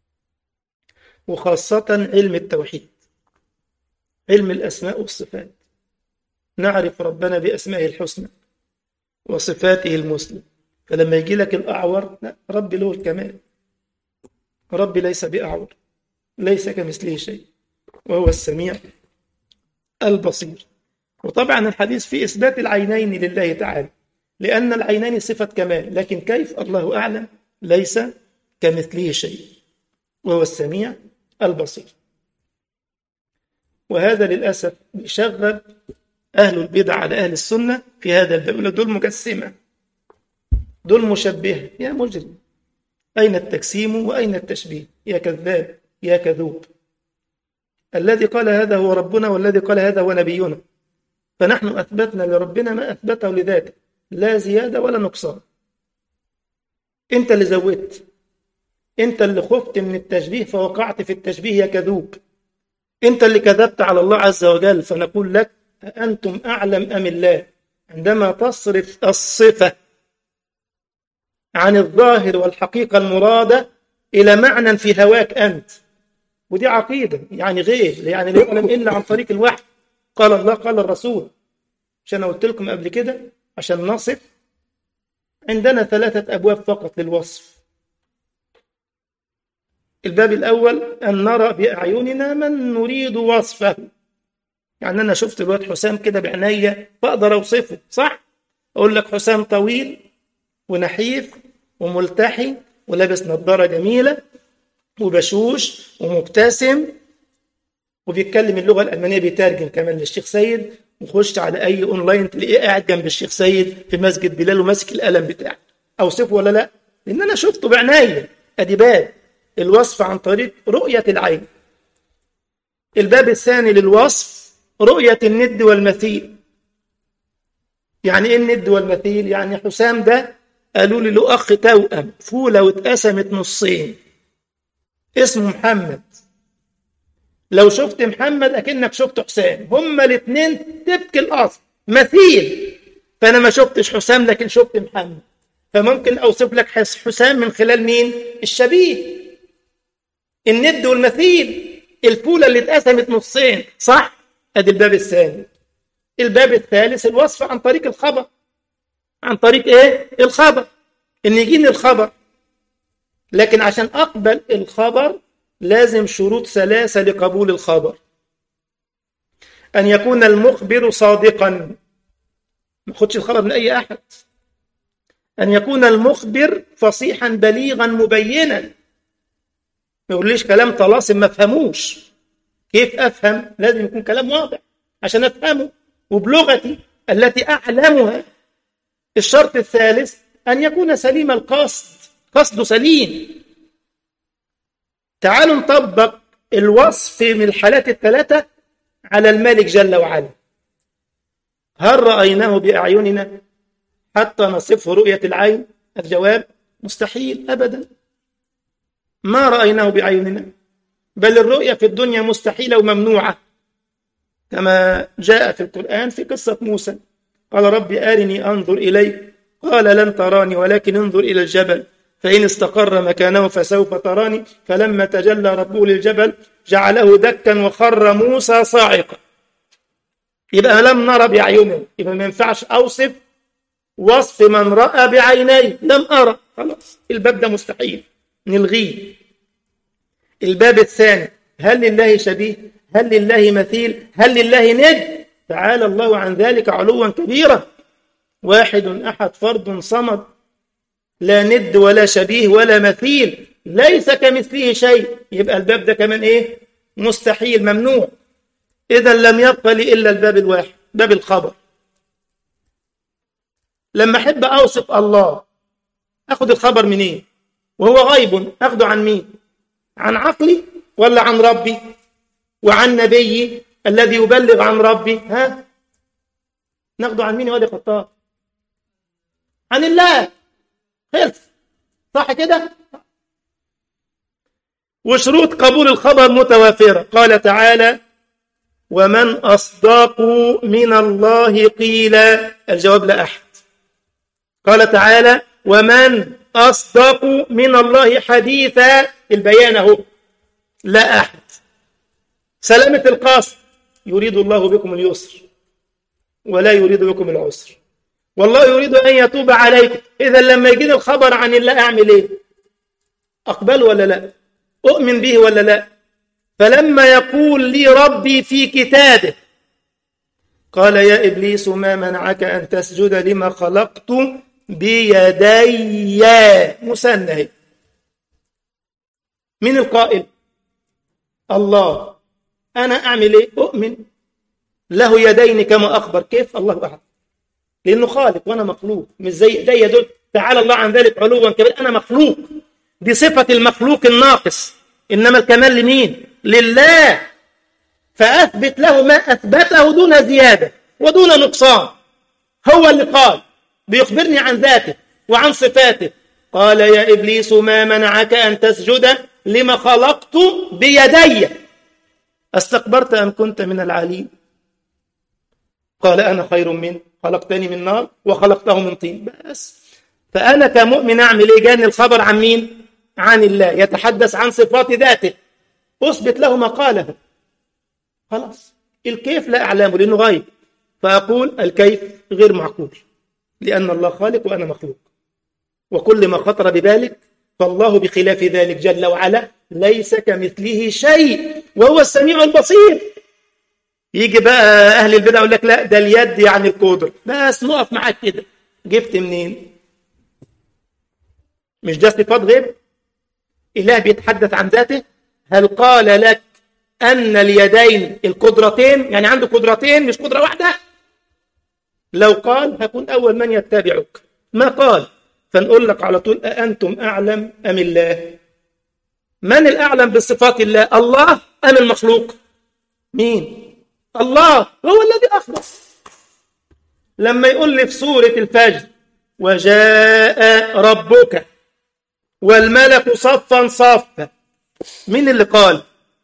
وخاصة علم التوحيد علم الأسماء والصفات نعرف ربنا بأسمائه الحسنى وصفاته المسلم فلما يجي لك الأعور لا ربي له الكمال ربي ليس بأعور ليس كمثله شيء وهو السميع البصير وطبعا الحديث في إثبات العينين لله تعالى لأن العينين صفة كمال لكن كيف الله أعلم ليس كمثله شيء وهو السميع البصير وهذا للأسف بيشغل أهل البدع على أهل السنة في هذا الباب دول مجسمة دول مشبهة يا مجرم أين التجسيم وأين التشبيه يا كذاب يا كذوب الذي قال هذا هو ربنا والذي قال هذا هو نبينا فنحن أثبتنا لربنا ما أثبته لذاته لا زيادة ولا نقصان أنت اللي زودت أنت اللي خفت من التشبيه فوقعت في التشبيه يا كذوب أنت اللي كذبت على الله عز وجل فنقول لك أنتم أعلم أم الله عندما تصرف الصفة عن الظاهر والحقيقة المرادة إلى معنى في هواك أنت ودي عقيدة يعني غير يعني لا يعلم إلا عن طريق الوحي قال الله قال الرسول عشان قلت لكم قبل كده عشان نصف عندنا ثلاثة أبواب فقط للوصف الباب الأول أن نرى بأعيننا من نريد وصفه يعني أنا شفت الواد حسام كده بعناية بقدر أوصفه صح؟ أقول لك حسام طويل ونحيف وملتحي ولابس نظارة جميلة وبشوش ومبتسم وبيتكلم اللغة الألمانية بيترجم كمان للشيخ سيد وخش على أي أونلاين تلاقيه قاعد جنب الشيخ سيد في مسجد بلال وماسك القلم بتاعه أوصفه ولا لا؟ لأن أنا شفته بعناية أدي باب الوصف عن طريق رؤية العين الباب الثاني للوصف رؤية الند والمثيل يعني ايه الند والمثيل يعني حسام ده قالوا لي له اخ توأم فولة واتقسمت نصين اسمه محمد لو شفت محمد اكنك شفت حسام هما الاثنين تبكي الاصل مثيل فانا ما شفتش حسام لكن شفت محمد فممكن اوصف لك حسام من خلال مين الشبيه الند والمثيل الفولة اللي اتقسمت نصين صح ادي الباب الثاني الباب الثالث الوصف عن طريق الخبر عن طريق ايه الخبر ان يجيني الخبر لكن عشان اقبل الخبر لازم شروط ثلاثة لقبول الخبر ان يكون المخبر صادقا ما خدش الخبر من اي احد ان يكون المخبر فصيحا بليغا مبينا ما يقوليش كلام طلاسم ما فهموش كيف افهم لازم يكون كلام واضح عشان افهمه وبلغتي التي اعلمها الشرط الثالث ان يكون سليم القصد قصده سليم تعالوا نطبق الوصف من الحالات الثلاثه على الملك جل وعلا هل رايناه باعيننا حتى نصفه رؤيه العين الجواب مستحيل ابدا ما رايناه باعيننا بل الرؤية في الدنيا مستحيلة وممنوعة كما جاء في القرآن في قصة موسى قال رب أرني أنظر إليك قال لن تراني ولكن انظر إلى الجبل فإن استقر مكانه فسوف تراني فلما تجلى ربه للجبل جعله دكا وخر موسى صاعقا يبقى لم نرى بعيوننا يبقى ما ينفعش أوصف وصف من رأى بعينيه لم أرى خلاص الباب ده مستحيل نلغيه الباب الثاني هل لله شبيه هل لله مثيل هل لله ند تعالى الله عن ذلك علوا كبيرا واحد أحد فرد صمد لا ند ولا شبيه ولا مثيل ليس كمثله شيء يبقى الباب ده كمان ايه مستحيل ممنوع اذا لم يبق لي الا الباب الواحد باب الخبر لما احب اوصف الله اخذ الخبر منين إيه؟ وهو غيب اخذه عن مين عن عقلي ولا عن ربي وعن نبيي الذي يبلغ عن ربي ها ناخده عن مين يا واد خطاب عن الله خلص صح كده وشروط قبول الخبر متوافرة قال تعالى ومن أصدق من الله قيل الجواب لا أحد قال تعالى ومن أصدق من الله حديثا البيان اهو لا أحد سلامة القصد يريد الله بكم اليسر ولا يريد بكم العسر والله يريد أن يتوب عليكم إذا لما يجيني الخبر عن الله أعمل إيه أقبل ولا لا أؤمن به ولا لا فلما يقول لي ربي في كتابه قال يا إبليس ما منعك أن تسجد لما خلقت بيدي مسنه من القائل الله أنا أعمل إيه أؤمن له يدين كما أخبر كيف الله أحد لأنه خالق وأنا مخلوق مش زي إيدي دول تعالى الله عن ذلك علوا كبير أنا مخلوق دي صفة المخلوق الناقص إنما الكمال لمين لله فأثبت له ما أثبته دون زيادة ودون نقصان هو اللي قال بيخبرني عن ذاته وعن صفاته قال يا إبليس ما منعك أن تسجد لما خلقت بيدي استكبرت أم كنت من العليم قال أنا خير منه خلقتني من نار وخلقته من طين بس فأنا كمؤمن أعمل إيه جاني الخبر عن مين عن الله يتحدث عن صفات ذاته أثبت له ما قاله خلاص الكيف لا أعلمه لأنه غيب فأقول الكيف غير معقول لأن الله خالق وأنا مخلوق وكل ما خطر ببالك فالله بخلاف ذلك جل وعلا ليس كمثله شيء وهو السميع البصير يجي بقى أهل البدع يقول لك لا ده اليد يعني القدر بس نقف معاك كده جبت منين مش ده صفات غيب إله بيتحدث عن ذاته هل قال لك أن اليدين القدرتين يعني عنده قدرتين مش قدرة واحدة لو قال هكون أول من يتبعك ما قال فنقول لك على طول أأنتم أعلم أم الله من الأعلم بصفات الله الله أم المخلوق مين الله هو الذي أخبر لما يقول لي في سورة الفجر وجاء ربك والملك صفا صفا مين اللي قال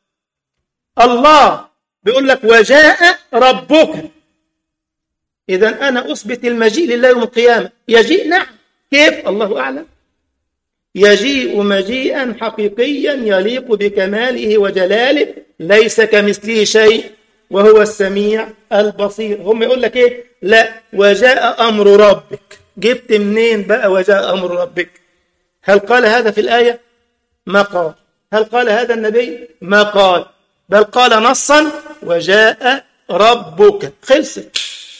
الله بيقول لك وجاء ربك إذا أنا أثبت المجيء لله يوم القيامة يجيء نعم كيف الله أعلم يجيء مجيئا حقيقيا يليق بكماله وجلاله ليس كمثله شيء وهو السميع البصير هم يقول لك ايه لا وجاء امر ربك جبت منين بقى وجاء امر ربك هل قال هذا في الايه ما قال هل قال هذا النبي ما قال بل قال نصا وجاء ربك خلصت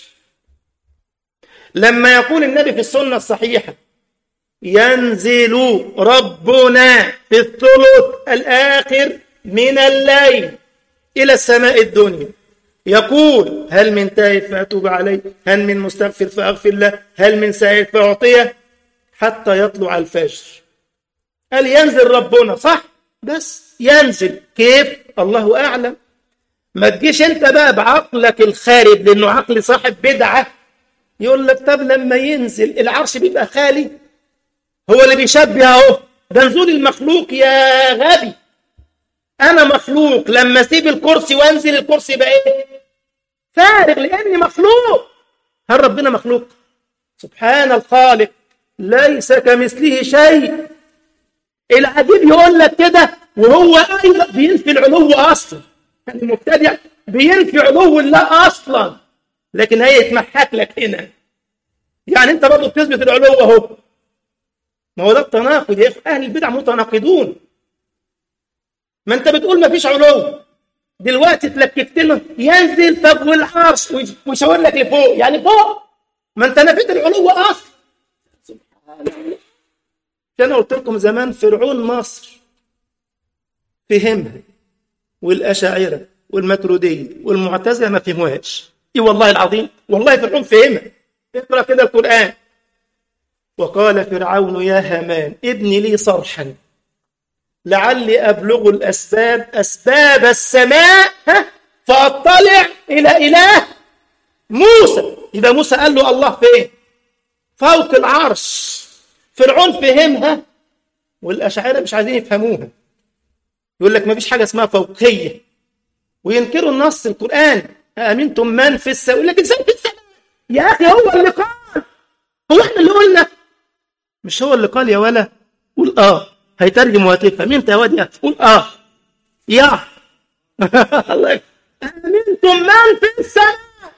لما يقول النبي في السنه الصحيحه ينزل ربنا في الثلث الاخر من الليل الى السماء الدنيا يقول هل من تائب فأتوب عليه هل من مستغفر فأغفر له هل من سائل فأعطيه حتى يطلع الفجر قال ينزل ربنا صح بس ينزل كيف الله أعلم ما تجيش انت بقى بعقلك الخارب لانه عقل صاحب بدعة يقول لك طب لما ينزل العرش بيبقى خالي هو اللي بيشبه اهو ده نزول المخلوق يا غبي انا مخلوق لما اسيب الكرسي وانزل الكرسي يبقى ايه فارغ لاني مخلوق هل ربنا مخلوق سبحان الخالق ليس كمثله شيء العجيب يقول لك كده وهو ايضا بينفي العلو اصلا يعني المبتدع بينفي علو الله اصلا لكن هي يتمحك لك هنا يعني انت برضه بتثبت العلو اهو ما هو ده التناقض يا اخي اهل البدع متناقضون ما انت بتقول ما فيش علو دلوقتي تلككت له ينزل طب والعرش ويشاور لك لفوق يعني فوق ما انت نفيت العلو اصلا سبحان الله انا قلت لكم زمان فرعون مصر فهمها والاشاعره والماتروديه والمعتزله ما فهموهاش اي والله العظيم والله فرعون فهمها اقرا كده القران وقال فرعون يا هامان ابني لي صرحا لعلي أبلغ الأسباب أسباب السماء ها فأطلع إلى إله موسى يبقى موسى قال له الله فين فوق العرش فرعون فهمها والأشاعرة مش عايزين يفهموها يقول لك ما فيش حاجة اسمها فوقية وينكروا النص القرآن أأمنتم من في السماء يقول لك ازاي في السماء يا أخي هو اللي قال هو احنا اللي قلنا مش هو اللي قال يا ولا قول اه هيترجم وهتفهم انت يا واد يا قول اه يا الله يكرمك. امنتم من في السماء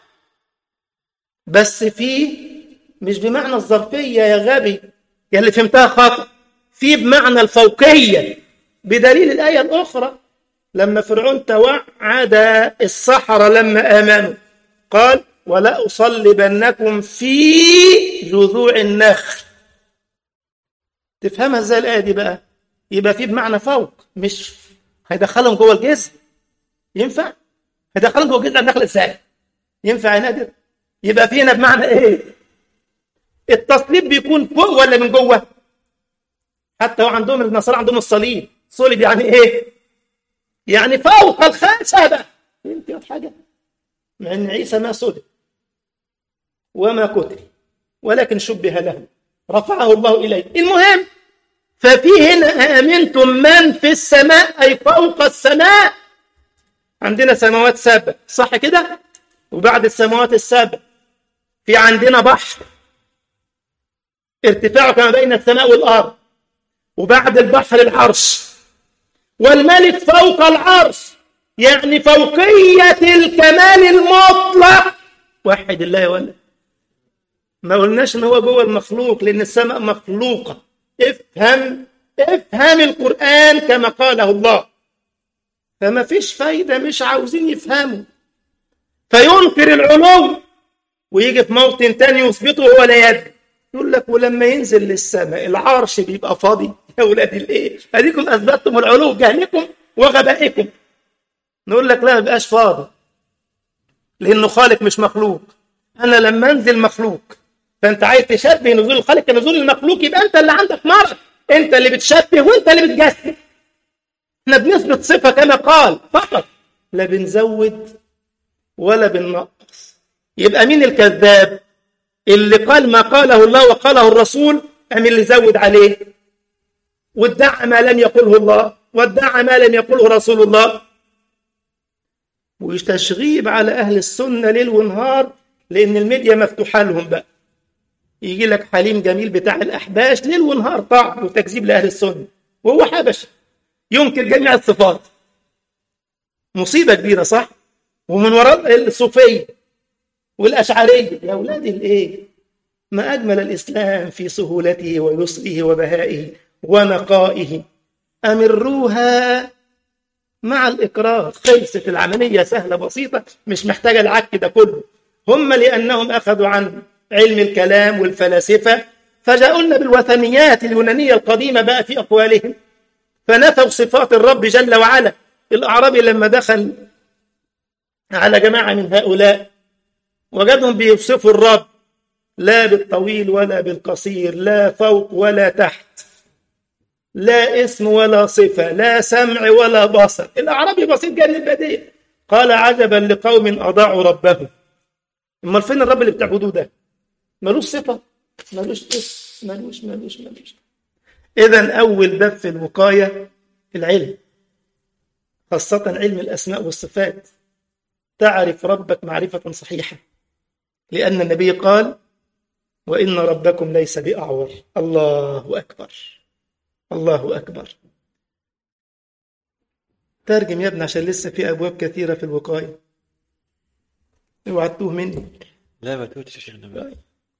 بس في مش بمعنى الظرفيه يا غبي يا اللي فهمتها خطأ في بمعنى الفوقيه بدليل الايه الاخرى لما فرعون توعد السحرة لما آمنوا قال ولا أصلبنكم في جذوع النخل تفهمها ازاي الآية دي بقى يبقى في بمعنى فوق مش هيدخلهم جوه الجسم ينفع هيدخلهم جوه جذع النخل ازاي ينفع يا نادر يبقى في هنا بمعنى ايه التصليب بيكون فوق ولا من جوه حتى هو عندهم النصارى عندهم الصليب صلب يعني ايه يعني فوق الخشبة انت حاجة مع ان عيسى ما صلب وما قتل ولكن شبه له رفعه الله إليه المهم ففي هنا آمنتم من في السماء أي فوق السماء عندنا سماوات سبع صح كده وبعد السماوات السبع في عندنا بحر ارتفاعه كما بين السماء والأرض وبعد البحر العرش والملك فوق العرش يعني فوقية الكمال المطلق وحد الله ولا ما قلناش ان هو جوه المخلوق لان السماء مخلوقة افهم افهم القرآن كما قاله الله فما فيش فايدة مش عاوزين يفهموا فينكر العلو ويجي في موطن تاني يثبته هو لا يدري يقول لك ولما ينزل للسماء العرش بيبقى فاضي يا ولاد الايه اديكم اثبتتم العلو بجهلكم وغبائكم نقول لك لا ما بقاش فاضي لانه خالق مش مخلوق انا لما انزل مخلوق فانت عايز تشبه نزول الخالق كنزول المخلوق يبقى انت اللي عندك مرض انت اللي بتشبه وانت اللي بتجسد احنا بنثبت صفه كما قال فقط لا بنزود ولا بننقص يبقى مين الكذاب اللي قال ما قاله الله وقاله الرسول أم اللي زود عليه وادعى ما لم يقله الله وادعى ما لم يقله رسول الله وتشغيب على أهل السنة ليل ونهار لأن الميديا مفتوحة لهم بقى يجي لك حليم جميل بتاع الأحباش ليل ونهار طعن وتكذيب لأهل السنة وهو حبش ينكر جميع الصفات مصيبة كبيرة صح ومن وراء الصوفية والأشعرية يا أولاد الإيه ما أجمل الإسلام في سهولته ويسره وبهائه ونقائه أمروها مع الإكراه خلصت العملية سهلة بسيطة مش محتاجة العك ده كله هم لأنهم أخذوا عن علم الكلام والفلاسفة فجاءوا لنا بالوثنيات اليونانية القديمة بقى في أقوالهم فنفوا صفات الرب جل وعلا الأعرابي لما دخل على جماعة من هؤلاء وجدهم بيوصفوا الرب لا بالطويل ولا بالقصير لا فوق ولا تحت لا اسم ولا صفة لا سمع ولا بصر الأعرابي بسيط جدا البديع قال عجبا لقوم أضاعوا ربهم امال فين الرب اللي بتعبدوه ده ملوش صفة ملوش اسم ملوش ملوش ملوش إذا أول باب في الوقاية العلم خاصة علم الأسماء والصفات تعرف ربك معرفة صحيحة لأن النبي قال وإن ربكم ليس بأعور الله أكبر الله أكبر ترجم يا ابني عشان لسه في أبواب كثيرة في الوقاية اوعى تتوه مني لا ما tut sich nicht.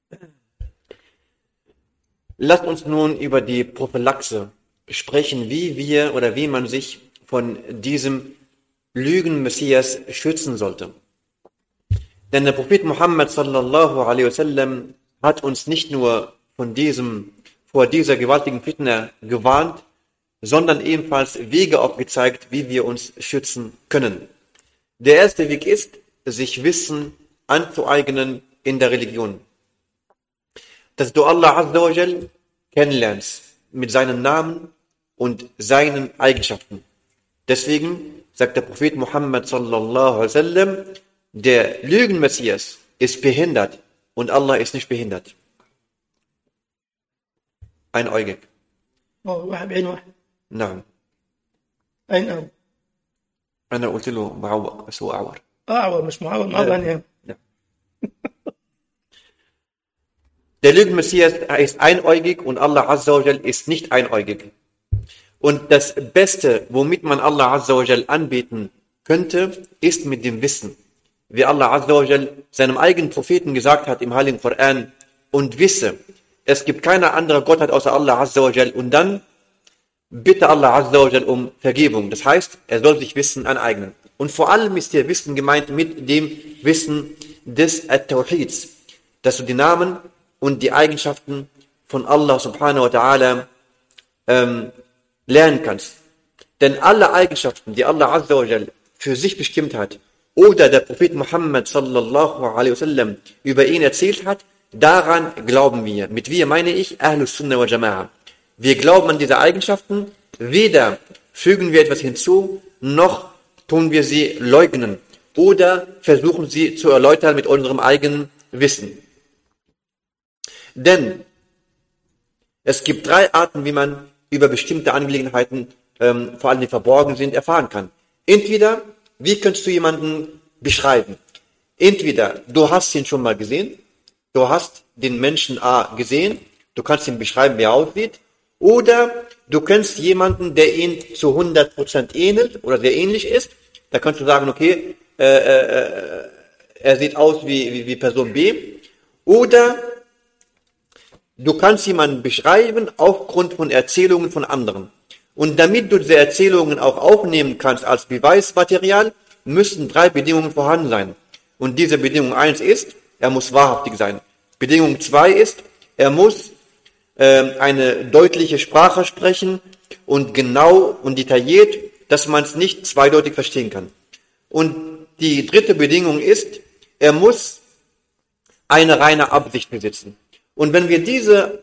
Lasst uns nun über die Prophylaxe sprechen, wie wir oder wie man sich von diesem Lügen-Messias schützen sollte. Denn der Prophet Muhammad sallallahu alaihi wasallam hat uns nicht nur von diesem, vor dieser gewaltigen Fitna gewarnt, sondern ebenfalls Wege aufgezeigt, wie wir uns schützen können. Der erste Weg ist, sich Wissen anzueignen in der Religion. Dass du Allah Azza wa Jal kennenlernst mit seinen Namen und seinen Eigenschaften. Deswegen sagt der Prophet Muhammad sallallahu alaihi wasallam, der Lügenmessias ist behindert und Allah ist nicht behindert. Einäugig. اه واحد بعين واحد نعم أين أو أنا قلت له معوق بس هو أعور أعور مش معور معور يعني إيه؟ نعم. Der Lügenmessias ist einäugig und Allah Azza wa Jal ist nicht einäugig. Und das Beste, womit man Allah Azza wa Jal anbeten könnte, ist mit dem Wissen. Wie Allah Azza wa Jal seinem eigenen Propheten gesagt hat im Heiligen Koran, und wisse, es gibt keine andere Gottheit außer Allah Azza wa Jal. Und dann bitte Allah Azza wa Jal um Vergebung. Das heißt, er soll sich Wissen aneignen. Und vor allem ist hier Wissen gemeint mit dem Wissen des At-Tawhids, dass du die Namen und die Eigenschaften von Allah subhanahu wa ta'ala ähm, lernen kannst. Denn alle Eigenschaften, die Allah Azza wa Jal für sich bestimmt hat, oder der Prophet Muhammad sallallahu alaihi wasallam über ihn erzählt hat, daran glauben wir. Mit wir meine ich Ahlus Sunnah wa Jama'a. Wir glauben an diese Eigenschaften, weder fügen wir etwas hinzu, noch tun wir sie leugnen oder versuchen sie zu erläutern mit unserem eigenen Wissen. Denn es gibt drei Arten, wie man über bestimmte Angelegenheiten, ähm, vor allem die verborgen sind, erfahren kann. Entweder, wie kannst du jemanden beschreiben? Entweder du hast ihn schon mal gesehen, du hast den Menschen A gesehen, du kannst ihn beschreiben, wie er aussieht, oder du kennst jemanden, der ihn zu 100% ähnelt oder sehr ähnlich ist, da kannst du sagen, okay, äh, äh, er sieht aus wie, wie, wie Person B, oder Du kannst jemanden beschreiben aufgrund von Erzählungen von anderen. Und damit du diese Erzählungen auch aufnehmen kannst als Beweismaterial, müssen drei Bedingungen vorhanden sein. Und diese Bedingung eins ist, er muss wahrhaftig sein. Bedingung zwei ist, er muss äh, eine deutliche Sprache sprechen und genau und detailliert, dass man es nicht zweideutig verstehen kann. Und die dritte Bedingung ist, er muss eine reine Absicht besitzen. Und wenn wir diese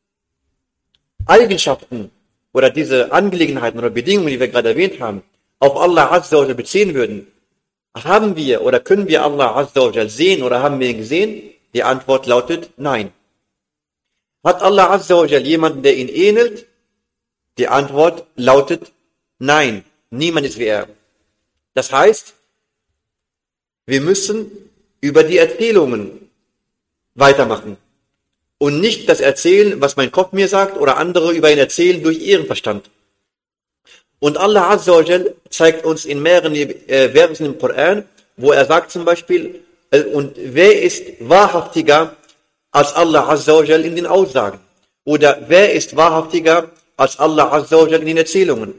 Eigenschaften oder diese Angelegenheiten oder Bedingungen, die wir gerade erwähnt haben, auf Allah Azza wa beziehen würden, haben wir oder können wir Allah Azza wa sehen oder haben wir ihn gesehen? Die Antwort lautet nein. Hat Allah Azza wa jemanden, der ihn ähnelt? Die Antwort lautet nein. Niemand ist wie er. Das heißt, wir müssen über die Erzählungen weitermachen und nicht das erzählen, was mein Kopf mir sagt oder andere über ihn erzählen durch ihren Verstand. Und Allah Azza wa Jal zeigt uns in mehreren äh, Versen im Koran, wo er sagt zum Beispiel, äh, und wer ist wahrhaftiger als Allah Azza wa Jal in den Aussagen? Oder wer ist wahrhaftiger als Allah Azza wa Jal in den Erzählungen?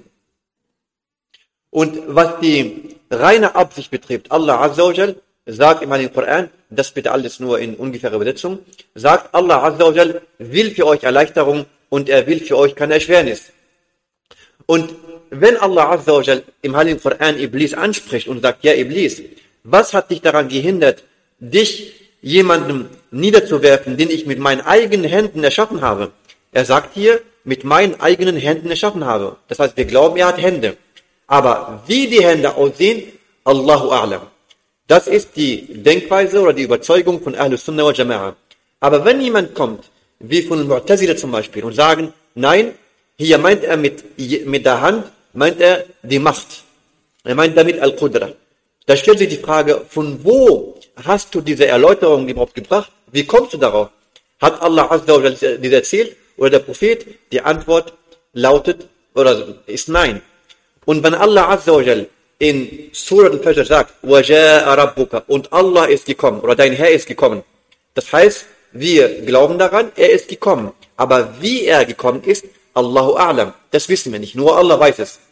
Und was die reine Absicht betrifft, Allah Azza wa Jal sagt im Heiligen Koran, das bitte alles nur in ungefährer Übersetzung, sagt Allah Azza wa Jal, will für euch Erleichterung und er will für euch keine Erschwernis. Und wenn Allah Azza wa Jal im Heiligen Koran Iblis anspricht und sagt, ja Iblis, was hat dich daran gehindert, dich jemandem niederzuwerfen, den ich mit meinen eigenen Händen erschaffen habe? Er sagt hier, mit meinen eigenen Händen erschaffen habe. Das heißt, wir glauben, er hat Hände. Aber wie die Hände aussehen, Allahu A'lam. Das ist die Denkweise oder die Überzeugung von Ahlus Sunnah wa Jama'a. Aber wenn jemand kommt, wie von Mu'tazila zum Beispiel, und sagen, nein, hier meint er mit, mit der Hand, meint er die Macht. Er meint damit Al-Qudra. Da stellt sich die Frage, von wo hast du diese Erläuterung überhaupt gebracht? Wie kommst du darauf? Hat Allah Azza wa dir erzählt oder der Prophet? Die Antwort lautet oder ist nein. Und wenn Allah Azza wa in Surah al-Fajr sagt, وَجَاءَ رَبُّكَ und Allah ist gekommen oder dein Herr ist gekommen. Das heißt, wir glauben daran, er ist gekommen. Aber wie er gekommen ist, Allahu A'lam, das wissen wir nicht, nur Allah weiß es.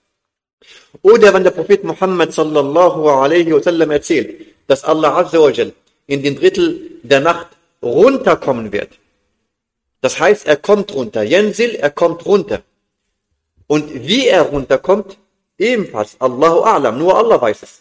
Oder wenn der Prophet Muhammad sallallahu alaihi wasallam erzählt, dass Allah Azza wa Jal in den Drittel der Nacht runterkommen wird. Das heißt, er kommt runter. Jensil, er kommt runter. Und wie er runterkommt, ebenfalls Allahu A'lam, nur Allah weiß es.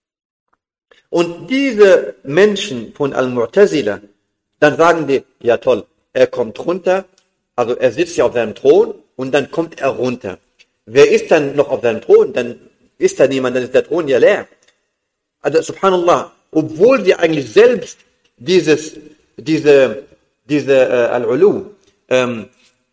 Und diese Menschen von Al-Mu'tazila, dann sagen die, ja toll, er kommt runter, also er sitzt ja auf seinem Thron und dann kommt er runter. Wer ist dann noch auf seinem Thron? Dann ist da niemand, dann ist der Thron ja leer. Also subhanallah, obwohl sie eigentlich selbst dieses, diese, diese äh, Al-Ulu, ähm,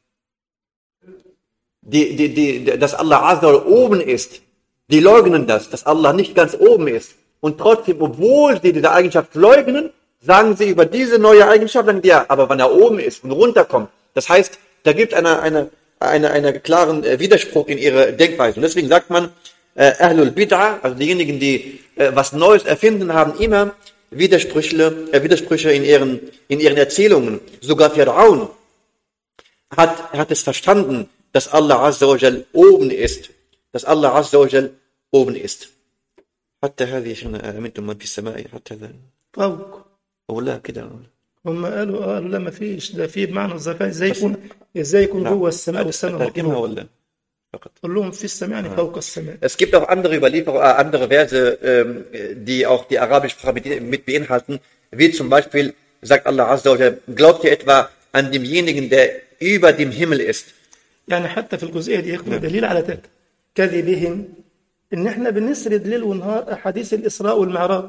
die, die, die, dass Allah Azza oben ist, die leugnen das, dass Allah nicht ganz oben ist. Und trotzdem, obwohl sie diese Eigenschaft leugnen, sagen sie über diese neue Eigenschaft, sagen die, ja, aber wenn er oben ist und runterkommt, das heißt, da gibt eine, eine, eine, einen klaren äh, Widerspruch in ihre Denkweise. Und deswegen sagt man, äh, Ahlul Bid'ah, also diejenigen, die äh, was Neues erfinden, haben immer Widersprüche, äh, Widersprüche in ihren, in ihren Erzählungen. Sogar Pharaon hat, hat es verstanden, dass Allah Azza wa Jal oben ist. Dass Allah Azza wa Jal oben ist. حتى هذه شنا أمنتم من في السماء حتى ذا فوق ولا كده هم قالوا اه لا ما فيش ده في بمعنى الزكاة ازاي يكون ازاي يكون نعم. جوه السماء والسماء ترجمها فوق ولا فقط قول لهم في السماء يعني فوق السماء Es gibt auch andere Überlieferungen, äh, andere Verse, ähm, die auch die arabische Sprache mit, mit beinhalten, wie zum Beispiel sagt Allah Azza wa Jalla, glaubt ihr etwa an demjenigen, der über dem Himmel ist? يعني حتى في الجزئيه دي ياخدوا دليل على تك- كذبهم ان احنا بنسرد ليل ونهار احاديث الاسراء والمعراج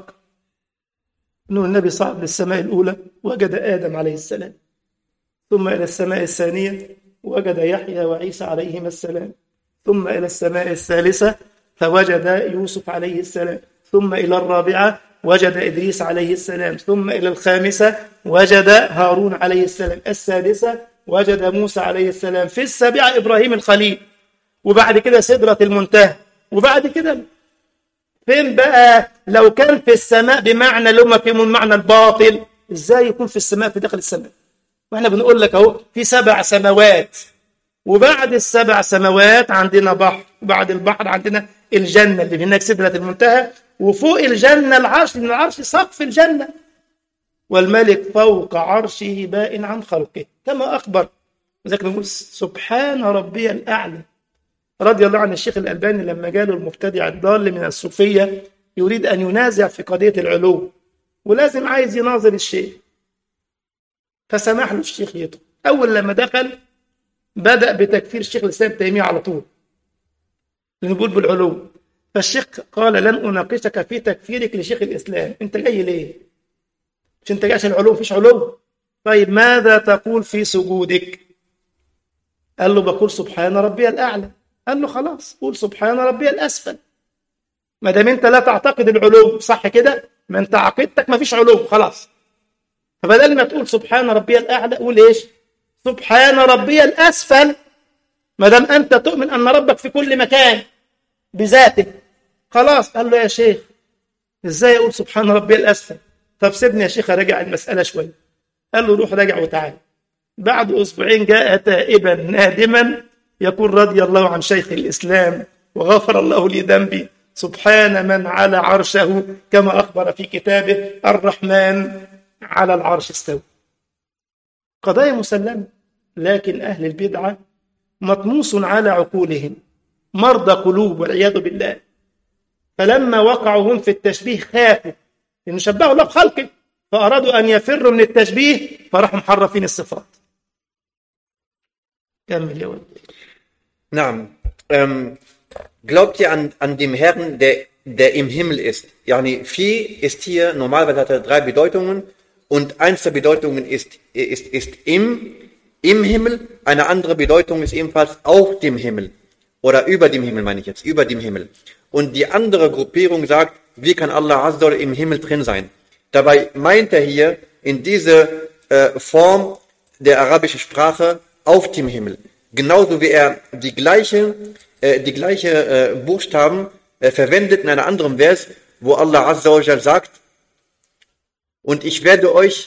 انه النبي صعد للسماء الاولى وجد ادم عليه السلام ثم الى السماء الثانيه وجد يحيى وعيسى عليهما السلام ثم الى السماء الثالثه فوجد يوسف عليه السلام ثم الى الرابعه وجد ادريس عليه السلام ثم الى الخامسه وجد هارون عليه السلام السادسه وجد موسى عليه السلام في السابعه ابراهيم الخليل وبعد كده سدره المنتهى وبعد كده فين بقى لو كان في السماء بمعنى اللي هم فيهم المعنى الباطل ازاي يكون في السماء في داخل السماء واحنا بنقول لك اهو في سبع سماوات وبعد السبع سماوات عندنا بحر وبعد البحر عندنا الجنة اللي هناك سدرة المنتهى وفوق الجنة العرش لأن العرش سقف الجنة والملك فوق عرشه بائن عن خلقه كما أخبر وذلك نقول سبحان ربي الأعلى رضي الله عن الشيخ الألباني لما جاله المبتدع الضال من الصوفية يريد أن ينازع في قضية العلو ولازم عايز يناظر الشيخ فسمح له الشيخ يدخل أول لما دخل بدأ بتكفير الشيخ الإسلام تيمية على طول لأنه بيقول بالعلو فالشيخ قال لن أناقشك في تكفيرك لشيخ الإسلام أنت جاي ليه؟ مش أنت جاي عشان العلو مفيش علو طيب ماذا تقول في سجودك؟ قال له بقول سبحان ربي الأعلى قال له خلاص قول سبحان ربي الأسفل ما دام أنت لا تعتقد العلو صح كده؟ ما أنت عقيدتك مفيش علو خلاص فبدل ما تقول سبحان ربي الأعلى قول إيش؟ سبحان ربي الأسفل ما دام أنت تؤمن أن ربك في كل مكان بذاته خلاص قال له يا شيخ إزاي أقول سبحان ربي الأسفل طب سيبني يا شيخ أراجع المسألة شوية قال له روح راجع وتعال بعد أسبوعين جاء تائبا نادما يقول رضي الله عن شيخ الإسلام وغفر الله لي ذنبي سبحان من على عرشه كما أخبر في كتابه الرحمن على العرش استوى قضايا مسلمة لكن أهل البدعة مطموس على عقولهم مرضى قلوب والعياذ بالله فلما وقعوا هم في التشبيه خافوا لأنه شبهوا الله بخلقه فأرادوا أن يفروا من التشبيه فراحوا محرفين الصفات كمل يا ولد Naam. Ähm, glaubt ihr an, an dem Herrn, der, der im Himmel ist? Yani, Phi ist hier, normalerweise hat er drei Bedeutungen und eins der Bedeutungen ist, ist, ist im, im Himmel, eine andere Bedeutung ist ebenfalls auf dem Himmel. Oder über dem Himmel meine ich jetzt, über dem Himmel. Und die andere Gruppierung sagt, wie kann Allah Azza wa Jalla im Himmel drin sein? Dabei meint er hier in diese äh, Form der arabischen Sprache auf dem Himmel. Genauso wie er die gleiche, äh, die gleiche äh, Buchstaben äh, verwendet in einem anderen Vers, wo Allah Azza wa Jalla sagt, und ich werde euch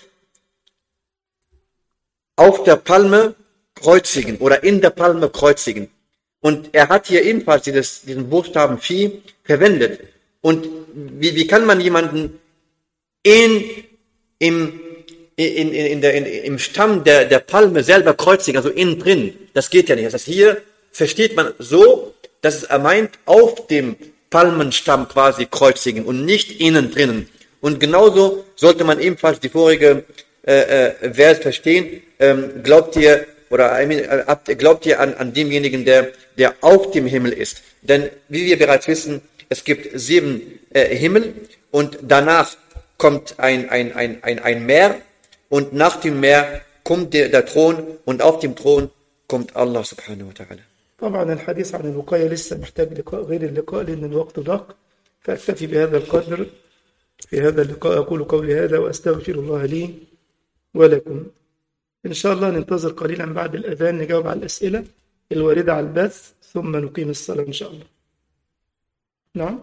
auf der Palme kreuzigen oder in der Palme kreuzigen. Und er hat hier ebenfalls dieses, diesen Buchstaben Phi verwendet. Und wie, wie kann man jemanden in, im, in, in, in der, in, im Stamm der, der Palme selber kreuzigen, also innen drin? Das geht ja nicht. Das heißt, hier versteht man so, dass er meint, auf dem Palmenstamm quasi kreuzigen und nicht innen drinnen. Und genauso sollte man ebenfalls die vorige äh, äh, Vers verstehen. Ähm, glaubt ihr oder I mean, äh, habt- glaubt ihr an, an demjenigen, der, der auf dem Himmel ist? Denn wie wir bereits wissen, es gibt sieben äh, Himmel und danach kommt ein, ein, ein, ein, ein Meer und nach dem Meer kommt der, der Thron und auf dem Thron kommt Allah subhanahu wa ta'ala. طبعا الحديث عن الوقاية لسه محتاج لقاء غير اللقاء لأن الوقت ضاق فأكتفي بهذا القدر في هذا اللقاء أقول قولي هذا وأستغفر الله لي ولكم إن شاء الله ننتظر قليلا بعد الأذان نجاوب على الأسئلة الواردة على البث ثم نقيم الصلاة إن شاء الله نعم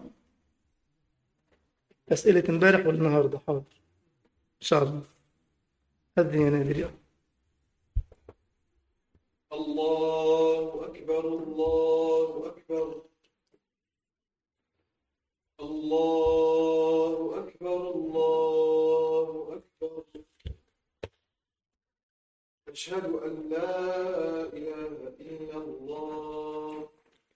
أسئلة امبارح والنهاردة حاضر إن شاء الله أذن يا نادر يا الله أكبر الله أكبر الله أكبر الله أكبر أشهد أن لا إله إلا الله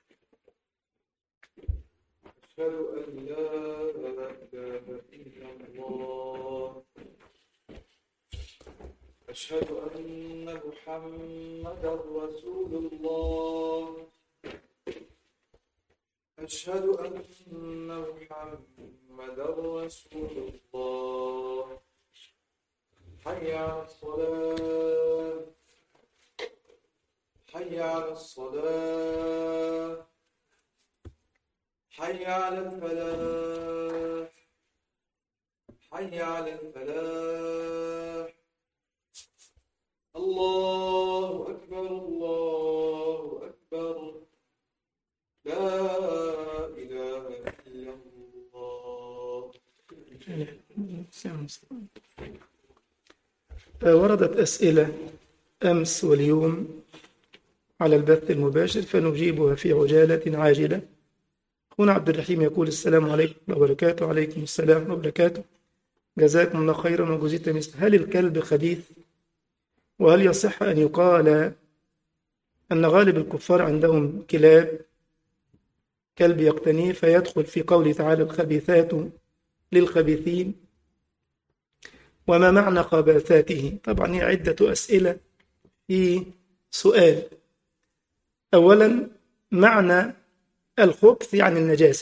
أشهد أن لا إله إلا الله أشهد أن محمدا رسول الله أشهد أن محمدا رسول الله حي على الصلاة حي على الصلاة حي على الفلاح حي على الفلاح الله أكبر الله أكبر لا إله إلا الله وردت أسئلة أمس واليوم على البث المباشر فنجيبها في عجالة عاجلة هنا عبد الرحيم يقول السلام عليكم وبركاته وعليكم السلام وبركاته جزاكم الله خيرا وجزيت مثل هل الكلب خبيث وهل يصح أن يقال أن غالب الكفار عندهم كلاب كلب يقتنيه فيدخل في قوله تعالى الخبيثات للخبيثين وما معنى خباثاته طبعا هي عدة أسئلة في سؤال أولا معنى الخبث يعني النجاسة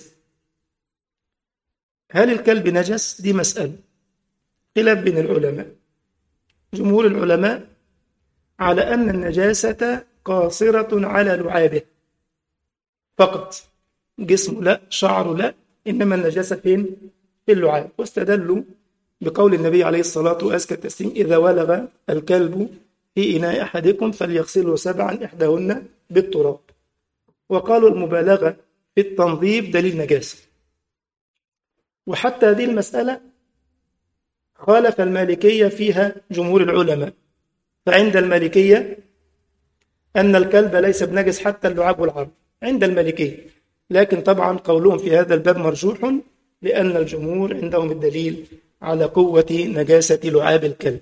هل الكلب نجس؟ دي مسألة خلاف بين العلماء جمهور العلماء على أن النجاسة قاصرة على لعابه فقط جسمه لا شعره لا إنما النجاسة فين؟ في اللعاب واستدلوا بقول النبي عليه الصلاة وأزكى التسليم إذا ولغ الكلب في إناء أحدكم فليغسله سبعا إحداهن بالتراب وقالوا المبالغة في التنظيف دليل نجاسة وحتى هذه المسألة خالف المالكية فيها جمهور العلماء فعند المالكية أن الكلب ليس بنجس حتى اللعاب والعرض عند المالكية لكن طبعا قولهم في هذا الباب مرجوح لأن الجمهور عندهم الدليل على قوة نجاسة لعاب الكلب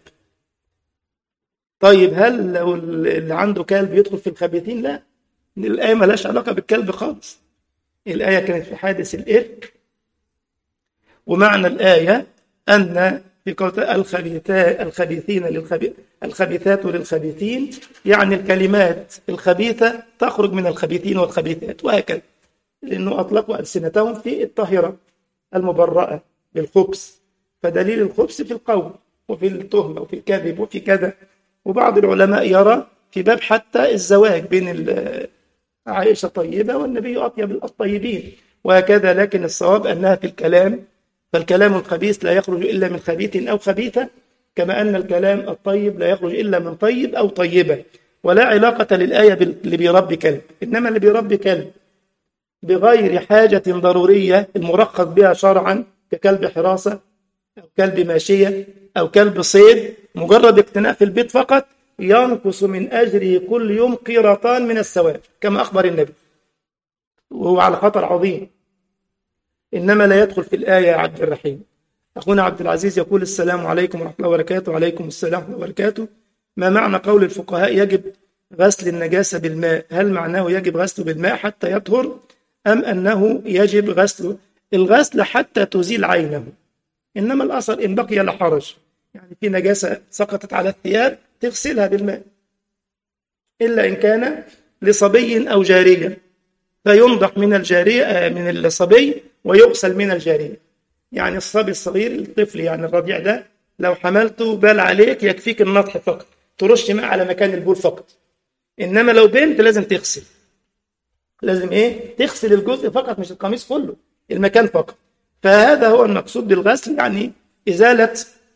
طيب هل لو اللي عنده كلب يدخل في الخبيثين لا الآية ملاش علاقة بالكلب خالص الآية كانت في حادث الإرك ومعنى الآية أن في قول الخبيثات الخبيثين للخبي... الخبيثات للخبيثين يعني الكلمات الخبيثة تخرج من الخبيثين والخبيثات وهكذا لأنه أطلقوا ألسنتهم في الطاهرة المبرأة بالخبث فدليل الخبث في القول وفي التهمة وفي الكذب وفي كذا وبعض العلماء يرى في باب حتى الزواج بين عائشة طيبة والنبي أطيب الطيبين وهكذا لكن الصواب أنها في الكلام فالكلام الخبيث لا يخرج إلا من خبيث أو خبيثة كما أن الكلام الطيب لا يخرج إلا من طيب أو طيبة ولا علاقة للآية اللي بيربي كلب إنما اللي بيربي كلب بغير حاجة ضرورية المرخص بها شرعا ككلب حراسة أو كلب ماشية أو كلب صيد مجرد اقتناء في البيت فقط ينقص من أجره كل يوم قيرتان من الثواب كما أخبر النبي وهو على خطر عظيم إنما لا يدخل في الآية يا عبد الرحيم أخونا عبد العزيز يقول السلام عليكم ورحمة الله وبركاته وعليكم السلام ورحمة الله وبركاته ما معنى قول الفقهاء يجب غسل النجاسة بالماء هل معناه يجب غسله بالماء حتى يطهر أم أنه يجب غسله الغسل حتى تزيل عينه إنما الأصل إن بقي لا حرج يعني في نجاسة سقطت على الثياب تغسلها بالماء إلا إن كان لصبي أو جارية فينضح من الجارية من الصبي ويغسل من الجارية يعني الصبي الصغير الطفل يعني الرضيع ده لو حملته بال عليك يكفيك النطح فقط ترش ماء على مكان البول فقط إنما لو بنت لازم تغسل لازم إيه تغسل الجزء فقط مش القميص كله المكان فقط فهذا هو المقصود بالغسل يعني إزالة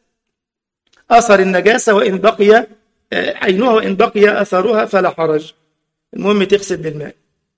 أثر النجاسة وإن بقي عينها وإن بقي أثرها فلا حرج المهم تغسل بالماء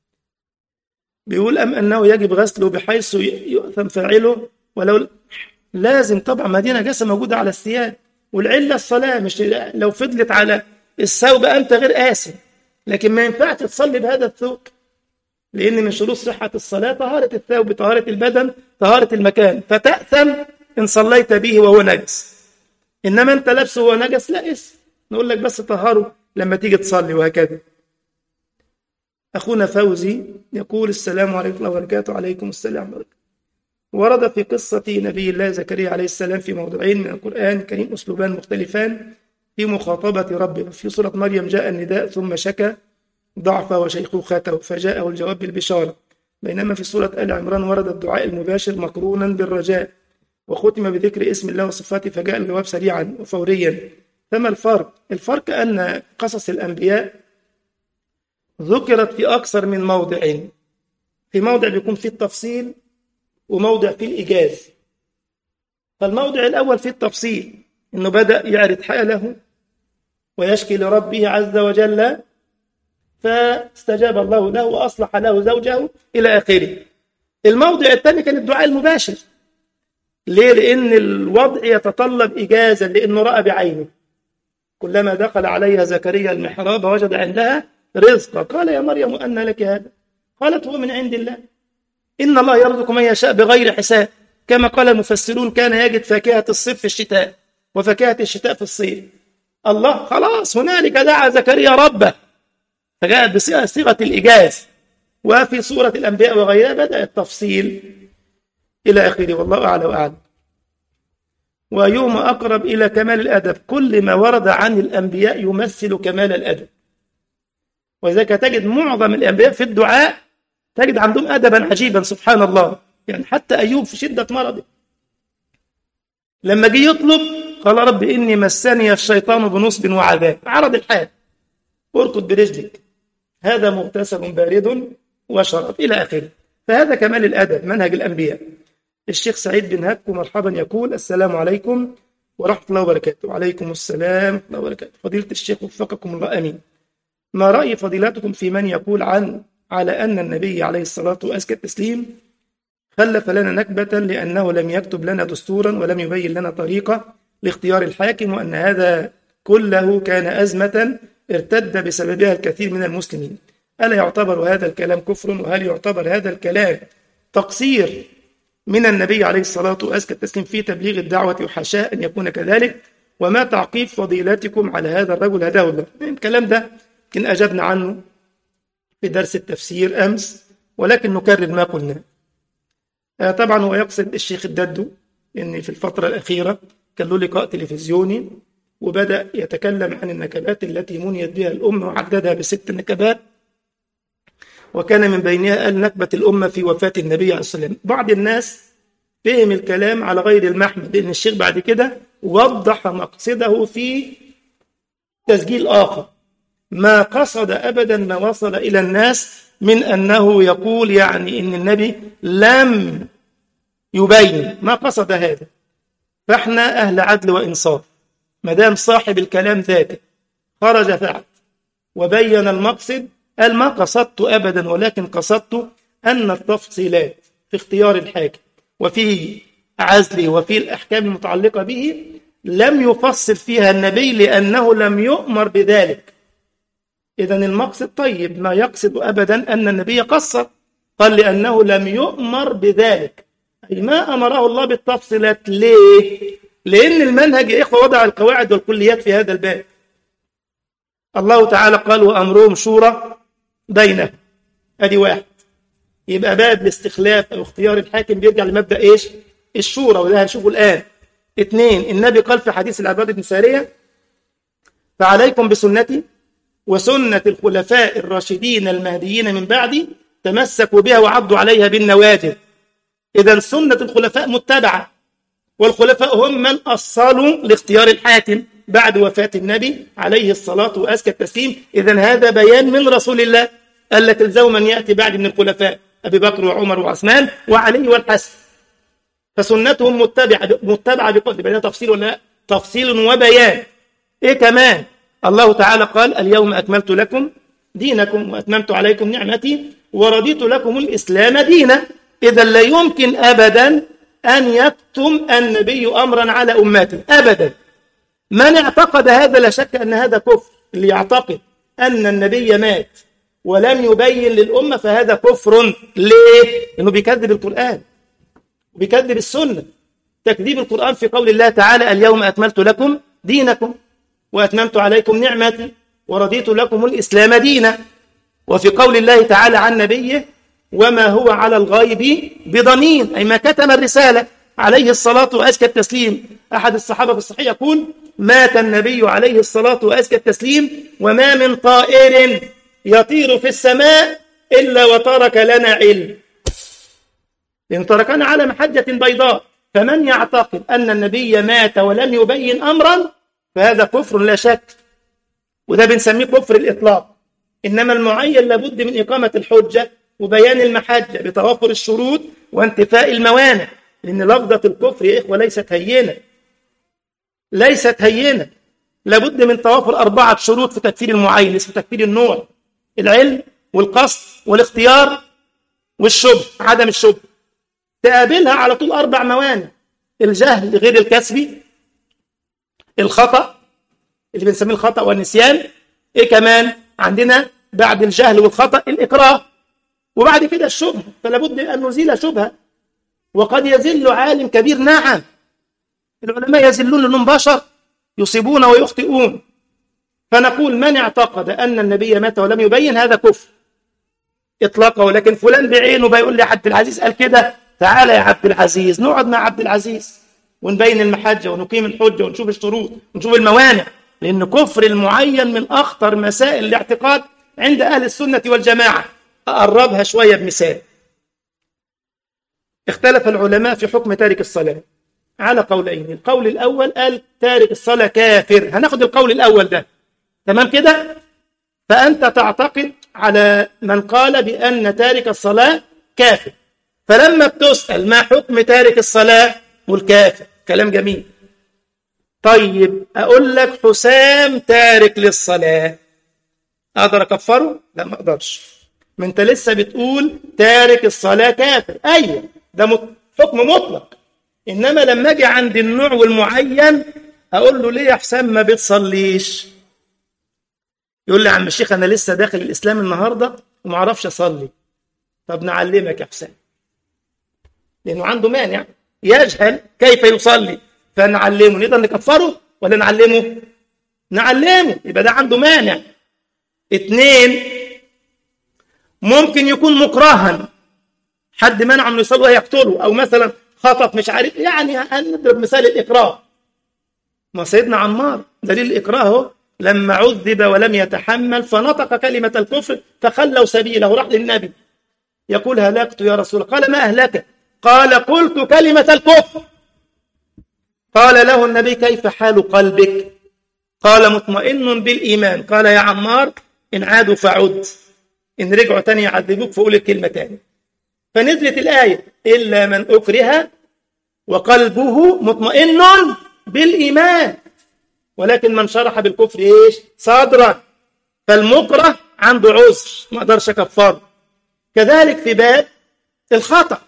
بيقول أم أنه يجب غسله بحيث يؤثم فاعله ولو لازم طبعا ما دي نجاسة موجودة على الثياب والعلة الصلاة مش لو فضلت على الثوب أنت غير آسف لكن ما ينفعش تصلي بهذا الثوب لأن من شروط صحة الصلاة طهارة الثوب طهارة البدن طهارة المكان فتأثم إن صليت به وهو نجس إنما أنت لابسه وهو نجس لا اسم نقول لك بس طهره لما تيجي تصلي وهكذا أخونا فوزي يقول السلام عليكم الله وبركاته عليكم السلام وبركاته ورد في قصة نبي الله زكريا عليه السلام في موضوعين من القرآن الكريم أسلوبان مختلفان في مخاطبة ربه في سورة مريم جاء النداء ثم شكى ضعفه وشيخوخته فجاءه الجواب بالبشارة بينما في سورة آل عمران ورد الدعاء المباشر مقرونا بالرجاء وختم بذكر اسم الله وصفاته فجاء الجواب سريعا وفوريا فما الفرق؟ الفرق أن قصص الأنبياء ذكرت في أكثر من موضع في موضع بيكون فيه التفصيل وموضع فيه الإيجاز فالموضع الأول فيه التفصيل إنه بدأ يعرض حاله ويشكي لربه عز وجل فاستجاب الله له وأصلح له زوجه إلى آخره الموضع الثاني كان الدعاء المباشر ليه؟ لأن الوضع يتطلب إجازة لأنه رأى بعينه كلما دخل عليها زكريا المحراب وجد عندها رزقا قال يا مريم أن لك هذا قالت هو من عند الله إن الله يرزق من يشاء بغير حساب كما قال المفسرون كان يجد فاكهة الصيف في الشتاء وفاكهة الشتاء في الصيف الله خلاص هنالك دعا زكريا ربه فجاءت بصيغة الإيجاز وفي سورة الأنبياء وغيرها بدأ التفصيل إلى آخره والله أعلى وأعلم وأيهما أقرب إلى كمال الأدب كل ما ورد عن الأنبياء يمثل كمال الأدب ولذلك تجد معظم الأنبياء في الدعاء تجد عندهم أدبا عجيبا سبحان الله يعني حتى أيوب في شدة مرضه لما جه يطلب قال رب إني مسني الشيطان بنصب وعذاب عرض الحال اركض برجلك هذا مغتسل بارد وشراب إلى آخره فهذا كمال الأدب منهج الأنبياء الشيخ سعيد بن هك مرحبا يقول السلام عليكم ورحمة الله وبركاته وعليكم السلام ورحمة الله وبركاته فضيلة الشيخ وفقكم الله أمين ما رأي فضيلتكم في من يقول عن على أن النبي عليه الصلاة وأزكى التسليم خلف لنا نكبة لأنه لم يكتب لنا دستورا ولم يبين لنا طريقة لاختيار الحاكم وأن هذا كله كان أزمة ارتد بسببها الكثير من المسلمين ألا يعتبر هذا الكلام كفر وهل يعتبر هذا الكلام تقصير من النبي عليه الصلاة وأزكى التسليم في تبليغ الدعوة وحاشاه أن يكون كذلك وما تعقيب فضيلتكم على هذا الرجل هداه الله الكلام ده يمكن أجبنا عنه في درس التفسير أمس ولكن نكرر ما قلنا طبعا هو يقصد الشيخ الددو أن في الفترة الأخيرة كان له لقاء تلفزيوني وبدأ يتكلم عن النكبات التي منيت بها الأمة وعددها بست نكبات وكان من بينها قال نكبة الأمة في وفاة النبي عليه الصلاة والسلام بعض الناس فهم الكلام على غير المحمد لأن الشيخ بعد كده وضح مقصده في تسجيل آخر ما قصد أبدا ما وصل إلى الناس من أنه يقول يعني إن النبي لم يبين ما قصد هذا فإحنا أهل عدل وإنصاف ما دام صاحب الكلام ذاته خرج فعل وبين المقصد قال ما قصدت أبدا ولكن قصدت أن التفصيلات في اختيار الحاكم وفي عزله وفي الأحكام المتعلقة به لم يفصل فيها النبي لأنه لم يؤمر بذلك إذا المقصد طيب ما يقصد أبدا أن النبي قصر قال لأنه لم يؤمر بذلك أي ما أمره الله بالتفصيلات ليه؟ لأن المنهج يا إخوة وضع القواعد والكليات في هذا الباب الله تعالى قال وأمرهم شورى بينهم أدي واحد يبقى باب الاستخلاف أو اختيار الحاكم بيرجع لمبدأ إيش؟ الشورى وده هنشوفه الآن اثنين النبي قال في حديث العباد بن سارية فعليكم بسنتي وسنة الخلفاء الراشدين المهديين من بعدي تمسكوا بها وعضوا عليها بالنواجذ إذا سنة الخلفاء متبعة والخلفاء هم من أصلوا لاختيار الحاكم بعد وفاة النبي عليه الصلاة وأزكى التسليم إذا هذا بيان من رسول الله قال لك الزو من يأتي بعد من الخلفاء أبي بكر وعمر وعثمان وعلي والحسن فسنتهم متبعة متبعة بقدر يبقى ده تفصيل ولا لا؟ تفصيل وبيان إيه كمان الله تعالى قال اليوم أكملت لكم دينكم وأتممت عليكم نعمتي ورضيت لكم الإسلام دينا إذا لا يمكن أبدا أن يكتم النبي أمرا على أمته أبدا من اعتقد هذا لا شك أن هذا كفر اللي يعتقد أن النبي مات ولم يبين للأمة فهذا كفر ليه؟ لأنه بيكذب القرآن وبيكذب السنة تكذيب القرآن في قول الله تعالى اليوم أكملت لكم دينكم وأتممت عليكم نعمتي ورضيت لكم الإسلام دينا وفي قول الله تعالى عن نبيه وما هو على الغيب بضمين أي ما كتم الرسالة عليه الصلاة وأزكى التسليم أحد الصحابة في الصحيح يقول مات النبي عليه الصلاة وأزكى التسليم وما من طائر يطير في السماء إلا وترك لنا علم لأن تركنا على محجة بيضاء فمن يعتقد أن النبي مات ولم يبين أمرا فهذا كفر لا شك وده بنسميه كفر الإطلاق إنما المعين لابد من إقامة الحجة وبيان المحجة بتوافر الشروط وانتفاء الموانع لأن لفظة الكفر يا إخوة ليست هينة ليست هينة لابد من توافر أربعة شروط في تكفير المعين اسمه تكفير النوع العلم والقصد والاختيار والشبه عدم الشبه تقابلها على طول أربع موانع الجهل غير الكسبي الخطأ اللي بنسميه الخطأ والنسيان إيه كمان عندنا بعد الجهل والخطأ الإكراه وبعد كده الشبهة فلا بد أن نزيل شبهة وقد يزل عالم كبير نعم العلماء يزلون لأنهم بشر يصيبون ويخطئون فنقول من اعتقد أن النبي مات ولم يبين هذا كفر إطلاقه ولكن فلان بعينه بيقول لي عبد العزيز قال كده تعالى يا عبد العزيز نقعد مع عبد العزيز ونبين المحجة ونقيم الحجة ونشوف الشروط ونشوف الموانع لأن كفر المعين من أخطر مسائل الاعتقاد عند أهل السنة والجماعة أقربها شوية بمثال اختلف العلماء في حكم تارك الصلاة على قولين القول الأول قال تارك الصلاة كافر هناخد القول الأول ده تمام كده فأنت تعتقد على من قال بأن تارك الصلاة كافر فلما بتسأل ما حكم تارك الصلاة والكافر كلام جميل طيب أقول لك حسام تارك للصلاة أقدر أكفره؟ لا ما أقدرش ما أنت لسه بتقول تارك الصلاة كافر أيوه ده حكم مطلق إنما لما أجي عند النوع والمعين أقول له ليه يا حسام ما بتصليش يقول لي يا عم الشيخ أنا لسه داخل الإسلام النهاردة وما أعرفش أصلي طب نعلمك يا حسام لأنه عنده مانع يجهل كيف يصلي فنعلمه نقدر نكفره ولا نعلمه نعلمه يبقى ده عنده مانع اتنين ممكن يكون مكرها حد منع انه يصلي ويقتله او مثلا خطف مش عارف يعني هنضرب مثال الاكراه ما سيدنا عمار دليل الاكراه هو لما عذب ولم يتحمل فنطق كلمة الكفر فخلوا سبيله راح للنبي يقول هلكت يا رسول الله قال ما أهلك قال قلت كلمة الكفر قال له النبي كيف حال قلبك قال مطمئن بالإيمان قال يا عمار إن عادوا فعد إن رجعوا تاني يعذبوك فقول الكلمة تاني فنزلت الآية إلا من أكره وقلبه مطمئن بالإيمان ولكن من شرح بالكفر إيش صدرا فالمكره عنده عذر ما أقدرش أكفره كذلك في باب الخطأ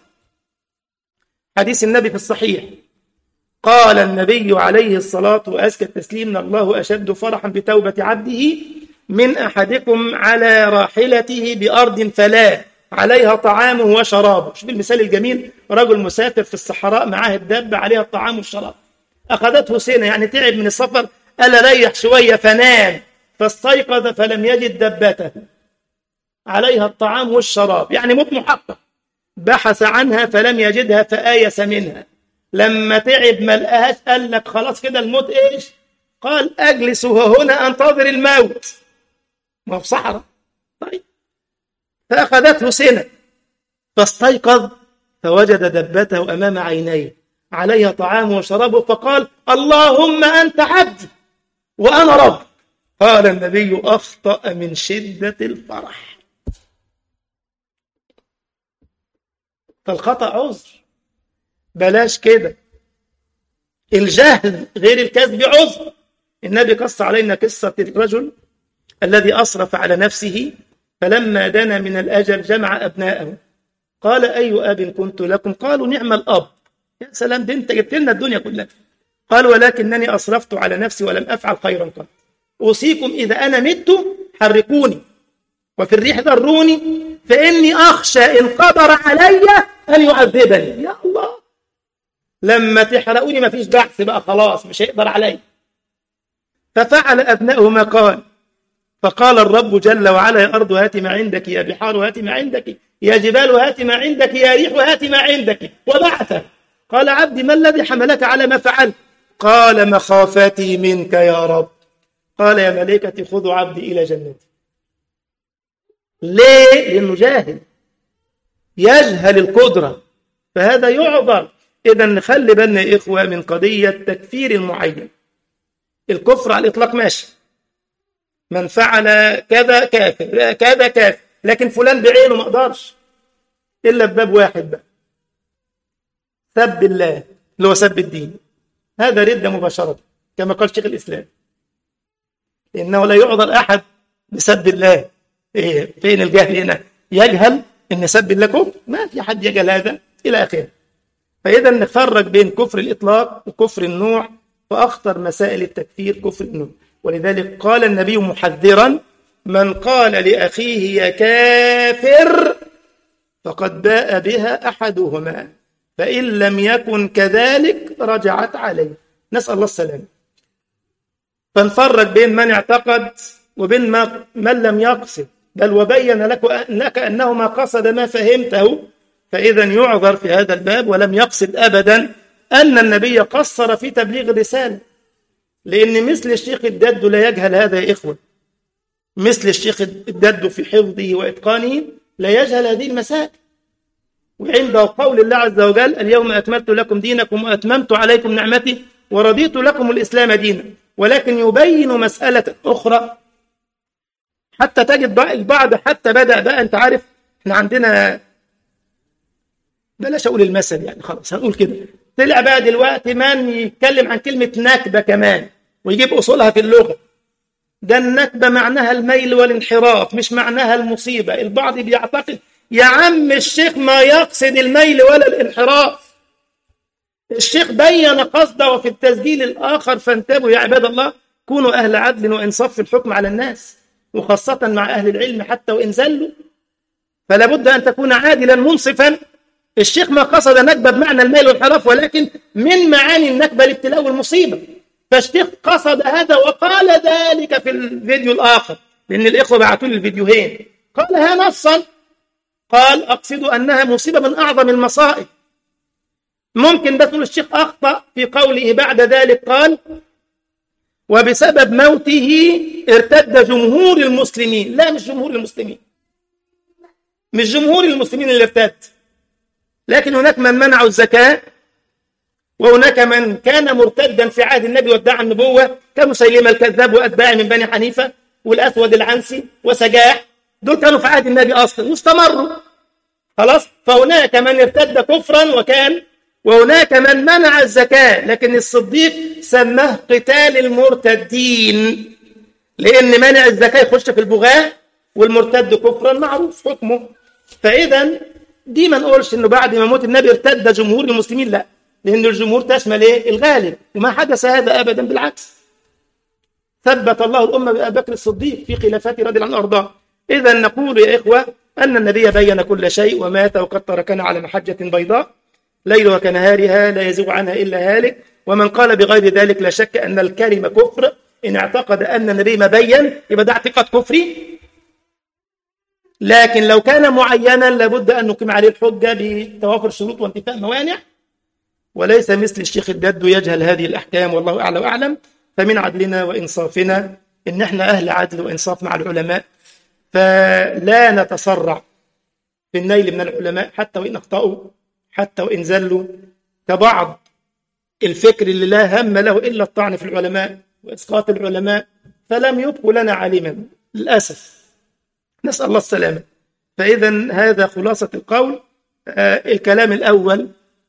حديث النبي في الصحيح قال النبي عليه الصلاة وأزكى التسليم الله أشد فرحا بتوبة عبده من أحدكم على راحلته بأرض فلا عليها طعامه وشرابه شوف المثال الجميل رجل مسافر في الصحراء معاه الدابة عليها الطعام والشراب أخذته سنة يعني تعب من السفر قال ريح شوية فنام فاستيقظ فلم يجد دبته عليها الطعام والشراب يعني موت محقق بحث عنها فلم يجدها فآيس منها لما تعب ما لقاهاش قال لك خلاص كده الموت ايش قال اجلس هنا انتظر الموت ما هو في صحراء طيب فاخذته سنه فاستيقظ فوجد دبته امام عينيه عليها طعام وشرابه فقال اللهم انت عبدي وانا رب قال النبي اخطا من شده الفرح فالخطا عذر بلاش كده الجهل غير الكذب عذر النبي قص علينا قصة الرجل الذي أصرف على نفسه فلما دنا من الأجل جمع أبناءه قال أي أب كنت لكم قالوا نعم الأب يا سلام ده أنت جبت لنا الدنيا كلها قال ولكنني أصرفت على نفسي ولم أفعل خيرا قط أوصيكم إذا أنا مت حرقوني وفي الريح ذروني فإني أخشى إن قدر علي أن يعذبني يا الله لما تحرقوني ما فيش بحث بقى خلاص مش هيقدر علي ففعل أبنائه ما قال فقال الرب جل وعلا يا أرض هات ما عندك يا بحار هات ما عندك يا جبال هات ما عندك يا ريح هات ما عندك وبعث قال عبدي ما الذي حملك على ما فعلت قال مخافتي منك يا رب قال يا ملائكتي خذوا عبدي إلى جنتي ليه؟ لأنه جاهل يجهل القدرة فهذا يعذر إذا نخلي بالنا يا إخوة من قضية تكفير المعين الكفر على الإطلاق ماشي من فعل كذا كافر كذا كافر لكن فلان بعينه ما اقدرش الا بباب واحد بقى سب الله اللي هو سب الدين هذا رده مباشره كما قال شيخ الاسلام انه لا يعذر احد بسب الله إيه فين الجهل هنا يجهل ان سب الله كفر ما في حد يجهل هذا الى اخره فاذا نفرق بين كفر الاطلاق وكفر النوع واخطر مسائل التكفير كفر النوع ولذلك قال النبي محذرا من قال لأخيه يا كافر فقد باء بها أحدهما فإن لم يكن كذلك رجعت عليه نسأل الله السلامة فنفرق بين من اعتقد وبين ما من لم يقصد بل وبين لك, لك أنه ما قصد ما فهمته فإذا يعذر في هذا الباب ولم يقصد أبدا أن النبي قصر في تبليغ الرسالة لأن مثل الشيخ الدد لا يجهل هذا يا إخوة مثل الشيخ الدد في حفظه وإتقانه لا يجهل هذه المسائل وعنده قول الله عز وجل اليوم أكملت لكم دينكم وأتممت عليكم نعمتي ورضيت لكم الإسلام دينا ولكن يبين مسألة أخرى حتى تجد البعض حتى بدأ بقى أنت عارف احنا عندنا بلاش أقول المثل يعني خلاص هنقول كده طلع بقى دلوقتي من يتكلم عن كلمة نكبة كمان ويجيب أصولها في اللغة ده النكبة معناها الميل والانحراف مش معناها المصيبة البعض بيعتقد يا عم الشيخ ما يقصد الميل ولا الانحراف الشيخ بين قصده في التسجيل الآخر فانتبهوا يا عباد الله كونوا أهل عدل وإنصاف في الحكم على الناس وخاصة مع أهل العلم حتى وإن زلوا فلا بد أن تكون عادلا منصفا الشيخ ما قصد نكبة بمعنى الميل والانحراف ولكن من معاني النكبة الابتلاء والمصيبة فالشيخ قصد هذا وقال ذلك في الفيديو الآخر لأن الإخوة بعثوا لي الفيديوهين قالها نصا قال أقصد أنها مصيبة من أعظم المصائب ممكن ده تقول الشيخ أخطأ في قوله بعد ذلك قال وبسبب موته ارتد جمهور المسلمين لا مش جمهور المسلمين مش جمهور المسلمين اللي ارتد لكن هناك من منعوا الزكاة وهناك من كان مرتدا في عهد النبي وادعى النبوة كمسيلمة الكذاب وأتباعه من بني حنيفة والأسود العنسي وسجاح دول كانوا في عهد النبي أصلا واستمروا خلاص فهناك من ارتد كفرا وكان وهناك من منع الزكاة لكن الصديق سماه قتال المرتدين لأن منع الزكاة يخش في البغاة والمرتد كفرا معروف حكمه فإذا دي ما نقولش انه بعد ما موت النبي ارتد جمهور المسلمين لا لان الجمهور تشمل ايه الغالب وما حدث هذا ابدا بالعكس ثبت الله الامه بابي بكر الصديق في خلافته رضي الله عنه وارضاه اذا نقول يا اخوه ان النبي بين كل شيء ومات وقد تركنا على محجه بيضاء ليلها كنهارها لا يزيغ عنها الا هالك ومن قال بغير ذلك لا شك ان الكلمه كفر ان اعتقد ان النبي ما بين يبقى ده اعتقاد كفري لكن لو كان معينا لابد أن نقيم عليه الحجة بتوافر شروط وانتفاء موانع وليس مثل الشيخ الدد يجهل هذه الأحكام والله أعلى وأعلم فمن عدلنا وإنصافنا إن احنا أهل عدل وإنصاف مع العلماء فلا نتسرع في النيل من العلماء حتى وإن أخطأوا حتى وإن زلوا كبعض الفكر اللي لا هم له إلا الطعن في العلماء وإسقاط العلماء فلم يبقوا لنا عالما للأسف نسأل الله السلامة فإذا هذا خلاصة القول آه الكلام الأول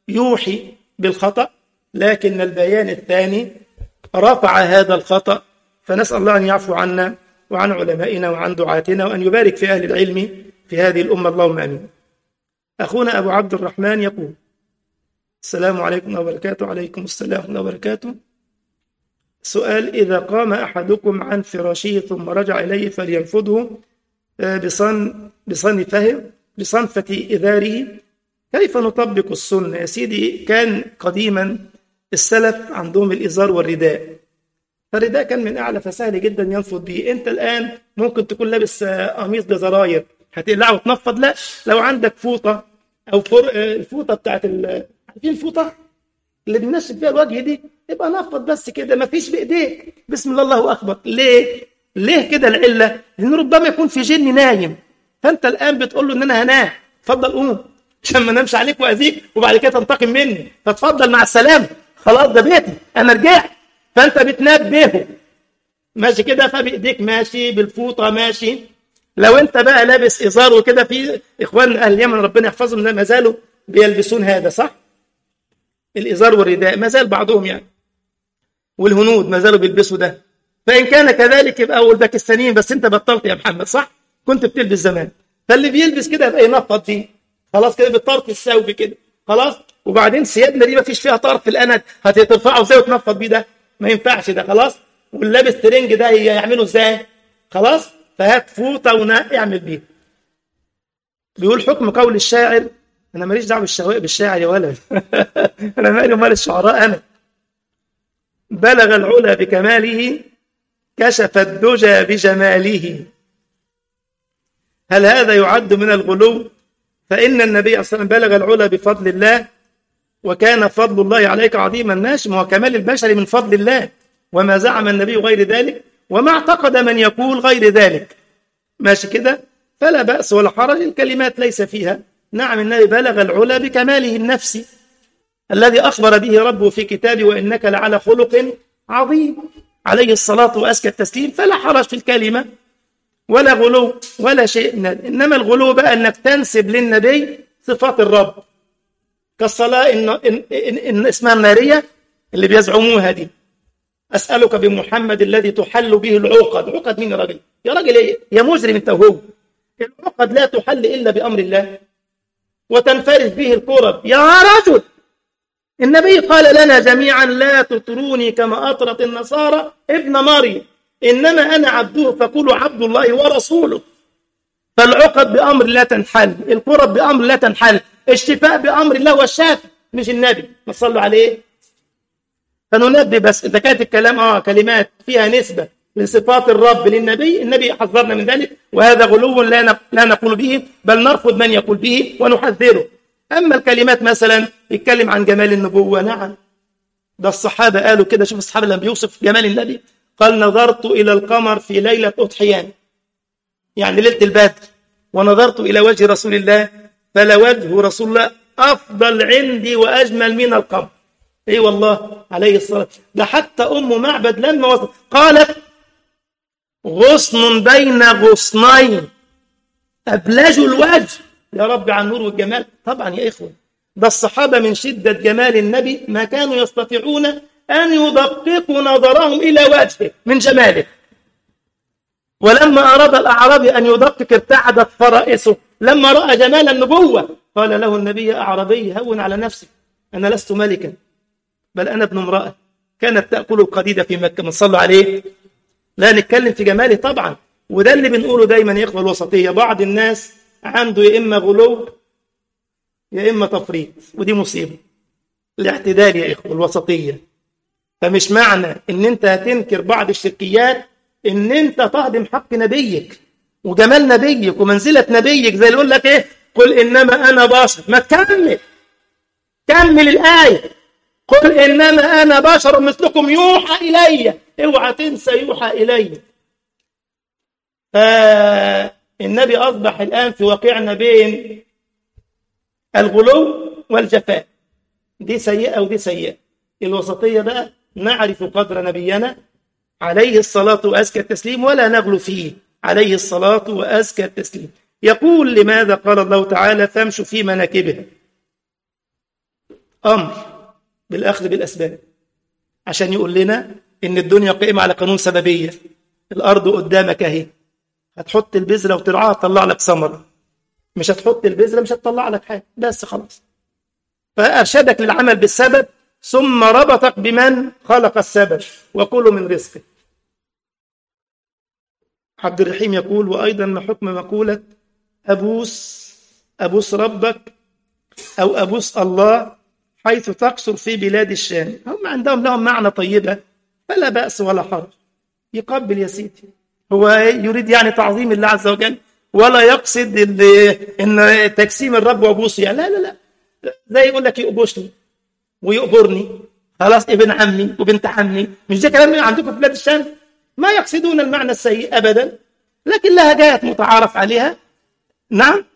يوحي بالخطأ لكن البيان الثاني رفع هذا الخطأ فنسأل الله أن يعفو عنا وعن علمائنا وعن دعاتنا وأن يبارك في أهل العلم في هذه الأمة اللهم آمين أخونا أبو عبد الرحمن يقول السلام عليكم ورحمة الله وبركاته عليكم السلام ورحمة الله وبركاته سؤال إذا قام أحدكم عن فراشه ثم رجع إليه فلينفضه بصن بصنفه بصنفة إذاره كيف نطبق السنة يا سيدي كان قديما السلف عندهم الإزار والرداء فالرداء كان من أعلى فسهل جدا ينفض به أنت الآن ممكن تكون لابس قميص بزراير هتقلعه وتنفض لا لو عندك فوطة أو فر... الفوطة بتاعت ال... عارفين الفوطة اللي بننشف فيها الوجه دي يبقى نفض بس كده ما فيش بإيديك بسم الله الله أكبر ليه؟ ليه كده العلة؟ لأن ربما يكون في جن نايم فأنت الآن بتقول له إن أنا هنام اتفضل قوم عشان ما انامش عليك واذيك وبعد كده تنتقم مني فتفضل مع السلامه خلاص ده بيتي انا رجعت فانت بتنبهه ماشي كده فبايديك ماشي بالفوطه ماشي لو انت بقى لابس ازار وكده في اخوان اهل اليمن ربنا يحفظهم ما زالوا بيلبسون هذا صح الازار والرداء ما زال بعضهم يعني والهنود ما زالوا بيلبسوا ده فان كان كذلك يبقى اول باكستانيين بس انت بطلت يا محمد صح كنت بتلبس زمان فاللي بيلبس كده يبقى ينفض فيه خلاص كده بالطرف الثوب كده خلاص وبعدين ثيابنا دي ما فيش فيها طرف الان هترفعه ازاي وتنفض بيه ده ما ينفعش ده خلاص واللابس ترنج ده يعمله ازاي خلاص فهات فوطه واعمل بيه بيقول حكم قول الشاعر انا ماليش دعوه بالشواء بالشاعر يا ولد انا مالي ومال الشعراء انا بلغ العلا بكماله كشف الدجى بجماله هل هذا يعد من الغلو فإن النبي صلى الله عليه وسلم بلغ العلا بفضل الله وكان فضل الله عليك عظيما ماشي ما هو كمال البشر من فضل الله وما زعم النبي غير ذلك وما اعتقد من يقول غير ذلك ماشي كده فلا بأس ولا حرج الكلمات ليس فيها نعم النبي بلغ العلا بكماله النفسي الذي أخبر به ربه في كتابه وإنك لعلى خلق عظيم عليه الصلاة وأزكى التسليم فلا حرج في الكلمة ولا غلو ولا شيء من هذا إنما الغلو بقى أنك تنسب للنبي صفات الرب كالصلاة إن, إن, إن, إن اسمها النارية اللي بيزعموها دي أسألك بمحمد الذي تحل به العقد عقد مين يا راجل يا راجل إيه يا مجرم أنت وهو العقد لا تحل إلا بأمر الله وتنفرج به الكرب يا رجل النبي قال لنا جميعا لا تطروني كما أطرت النصارى ابن مريم إنما أنا عبده فقولوا عبد الله ورسوله فالعقد بأمر لا تنحل الكرب بأمر لا تنحل الشفاء بأمر الله والشافي مش النبي ما تصلوا عليه فننبه بس إذا كانت الكلام آه كلمات فيها نسبة من صفات الرب للنبي النبي حذرنا من ذلك وهذا غلو لا لا نقول به بل نرفض من يقول به ونحذره أما الكلمات مثلا يتكلم عن جمال النبوة نعم ده الصحابة قالوا كده شوف الصحابة لما بيوصف جمال النبي قال نظرت إلى القمر في ليلة أضحيان يعني ليلة البدر ونظرت إلى وجه رسول الله فلوجه رسول الله أفضل عندي وأجمل من القمر اي والله عليه الصلاة ده حتى أم معبد لما وصل قالت غصن بين غصنين أبلج الوجه يا رب عن النور والجمال طبعا يا إخوة ده الصحابة من شدة جمال النبي ما كانوا يستطيعون أن يدققوا نظرهم إلى وجهه من جماله ولما أراد الأعرابي أن يدقق ارتعدت فرائسه لما رأى جمال النبوة قال له النبي أعربي هون على نفسك أنا لست ملكا بل أنا ابن امرأة كانت تأكل القديدة في مكة من صلوا عليه لا نتكلم في جماله طبعا وده اللي بنقوله دايما يا إخوة الوسطية بعض الناس عنده يا إما غلو يا إما تفريط ودي مصيبة الاعتدال يا إخوة الوسطية فمش معنى ان انت هتنكر بعض الشركيات ان انت تهضم حق نبيك وجمال نبيك ومنزلة نبيك زي اللي يقول لك ايه قل انما انا بشر ما تكمل كمل الآية قل انما انا بشر مثلكم يوحى الي اوعى تنسى يوحى الي فالنبي اصبح الان في واقعنا بين الغلو والجفاء دي سيئة ودي سيئة الوسطية بقى نعرف قدر نبينا عليه الصلاة وأزكى التسليم ولا نغلو فيه عليه الصلاة وأزكى التسليم يقول لماذا قال الله تعالى فامشوا في مناكبه أمر بالأخذ بالأسباب عشان يقول لنا إن الدنيا قائمة على قانون سببية الأرض قدامك أهي هتحط البذرة وترعاها تطلع لك ثمرة مش هتحط البذرة مش هتطلع لك حاجة بس خلاص فأرشدك للعمل بالسبب ثم ربطك بمن خلق السبب وكلوا من رزقه عبد الرحيم يقول وأيضا ما حكم مقولة أبوس أبوس ربك أو أبوس الله حيث تقصر في بلاد الشام هم عندهم لهم معنى طيبة فلا بأس ولا حرج يقبل يا سيدي هو يريد يعني تعظيم الله عز وجل ولا يقصد ان تجسيم الرب وابوسه يعني لا لا لا زي يقول لك يقبشني ويقبرني خلاص ابن عمي وبنت عمي مش ده كلام عندكم في بلاد الشام ما يقصدون المعنى السيء ابدا لكن لها جايات متعارف عليها نعم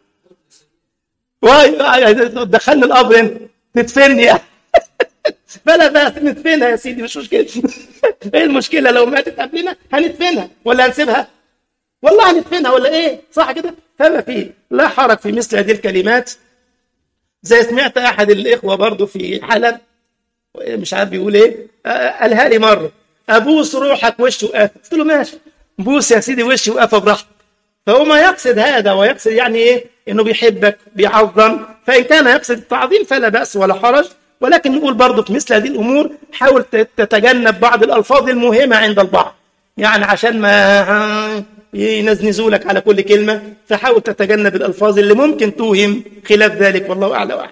دخلني القبر انت تدفني فلا بأس ندفنها يا سيدي مش مشكلة ايه المشكلة لو ماتت قبلنا هندفنها ولا هنسيبها والله هندفنها ولا ايه صح كده فما فيه لا حرج في مثل هذه الكلمات زي سمعت احد الاخوة برضو في حلب مش عارف بيقول ايه قالها لي مرة ابوس روحك وش وقفه قلت له ماشي بوس يا سيدي وش وقفه براحتك فهو ما يقصد هذا ويقصد يعني ايه انه بيحبك بيعظم فان كان يقصد التعظيم فلا باس ولا حرج ولكن نقول برضه في مثل هذه الامور حاول تتجنب بعض الالفاظ المهمه عند البعض يعني عشان ما ينزنزوا لك على كل كلمه فحاول تتجنب الالفاظ اللي ممكن توهم خلاف ذلك والله اعلى واعلم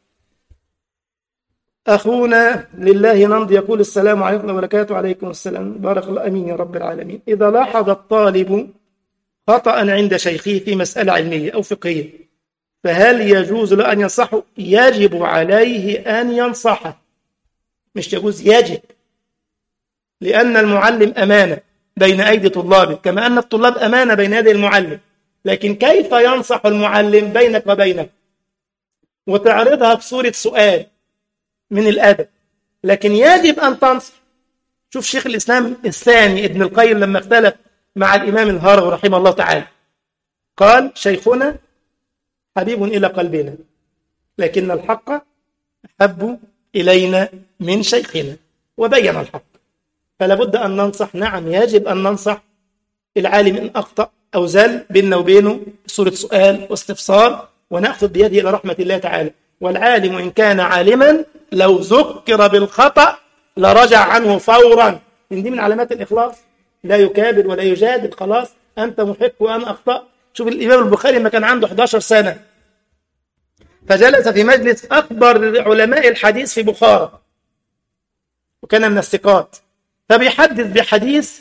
أخونا لله نمضي يقول السلام عليكم وبركاته وعليكم السلام بارك الله أمين يا رب العالمين إذا لاحظ الطالب خطأ عند شيخه في مسألة علمية أو فقهية فهل يجوز له أن ينصحه؟ يجب عليه أن ينصحه مش يجوز يجب لأن المعلم أمانة بين أيدي طلابه كما أن الطلاب أمانة بين يدي المعلم لكن كيف ينصح المعلم بينك وبينه وتعرضها بصورة سؤال من الأدب لكن يجب أن تنصح شوف شيخ الإسلام الثاني ابن القيم لما اختلف مع الإمام الهروي رحمه الله تعالى قال شيخنا حبيب إلى قلبنا لكن الحق أحب إلينا من شيخنا وبين الحق فلا بد أن ننصح نعم يجب أن ننصح العالم إن أخطأ أو زل بيننا وبينه صورة سؤال واستفسار ونأخذ بيده إلى رحمة الله تعالى والعالم إن كان عالما لو ذكر بالخطأ لرجع عنه فورا من دي من علامات الإخلاص لا يكابر ولا يجادل خلاص أنت محق وأنا أخطأ شوف الإمام البخاري ما كان عنده 11 سنة فجلس في مجلس أكبر علماء الحديث في بخارى وكان من الثقات فبيحدث بحديث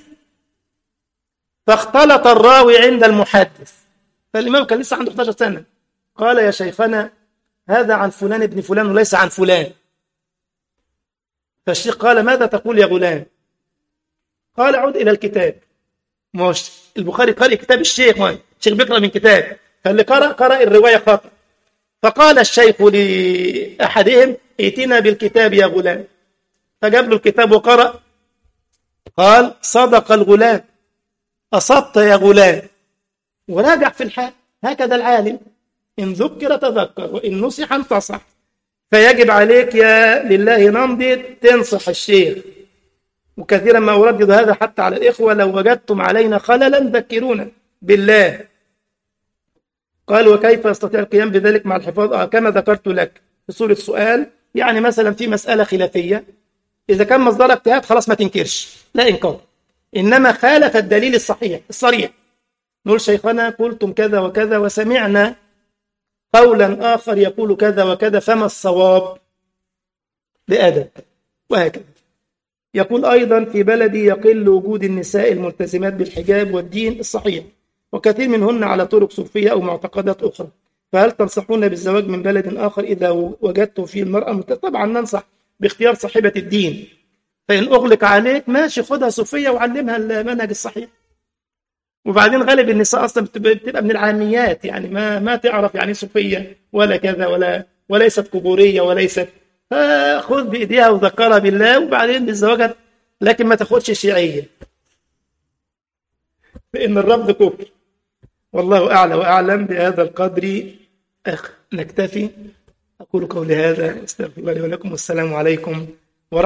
فاختلط الراوي عند المحدث فالإمام كان لسه عنده 11 سنة قال يا شيخنا هذا عن فلان ابن فلان وليس عن فلان فالشيخ قال ماذا تقول يا غلام قال عد إلى الكتاب مش البخاري قرأ كتاب الشيخ ما الشيخ بيقرأ من كتاب فاللي قرأ قرأ الرواية خطأ فقال الشيخ لأحدهم ائتنا بالكتاب يا غلام فجاب له الكتاب وقرأ قال صدق الغلام أصبت يا غلام وراجع في الحال هكذا العالم إن ذكر تذكر وإن نصح انتصح فيجب عليك يا لله نمضي تنصح الشيخ وكثيرا ما أردد هذا حتى على الإخوة لو وجدتم علينا خللا ذكرونا بالله قال وكيف يستطيع القيام بذلك مع الحفاظ آه كما ذكرت لك في صورة سؤال يعني مثلا في مسألة خلافية إذا كان مصدر اجتهاد خلاص ما تنكرش لا إنكار إنما خالف الدليل الصحيح الصريح نقول شيخنا قلتم كذا وكذا وسمعنا قولا آخر يقول كذا وكذا فما الصواب بأدب وهكذا يقول أيضا في بلدي يقل وجود النساء الملتزمات بالحجاب والدين الصحيح وكثير منهن على طرق صوفية أو معتقدات أخرى فهل تنصحون بالزواج من بلد آخر إذا وجدتم فيه المرأة ملتزمة طبعا ننصح باختيار صاحبة الدين فإن أغلق عليك ماشي خدها صوفية وعلمها المنهج الصحيح وبعدين غالب النساء اصلا بتبقى من العاميات يعني ما ما تعرف يعني صوفيه ولا كذا ولا وليست قبوريه وليست فخذ بايديها وذكرها بالله وبعدين بالزواج لكن ما تاخدش شيعيه فان الرفض كفر والله اعلى واعلم بهذا القدر أخ نكتفي أقول قولي هذا أستغفر الله لي ولكم والسلام عليكم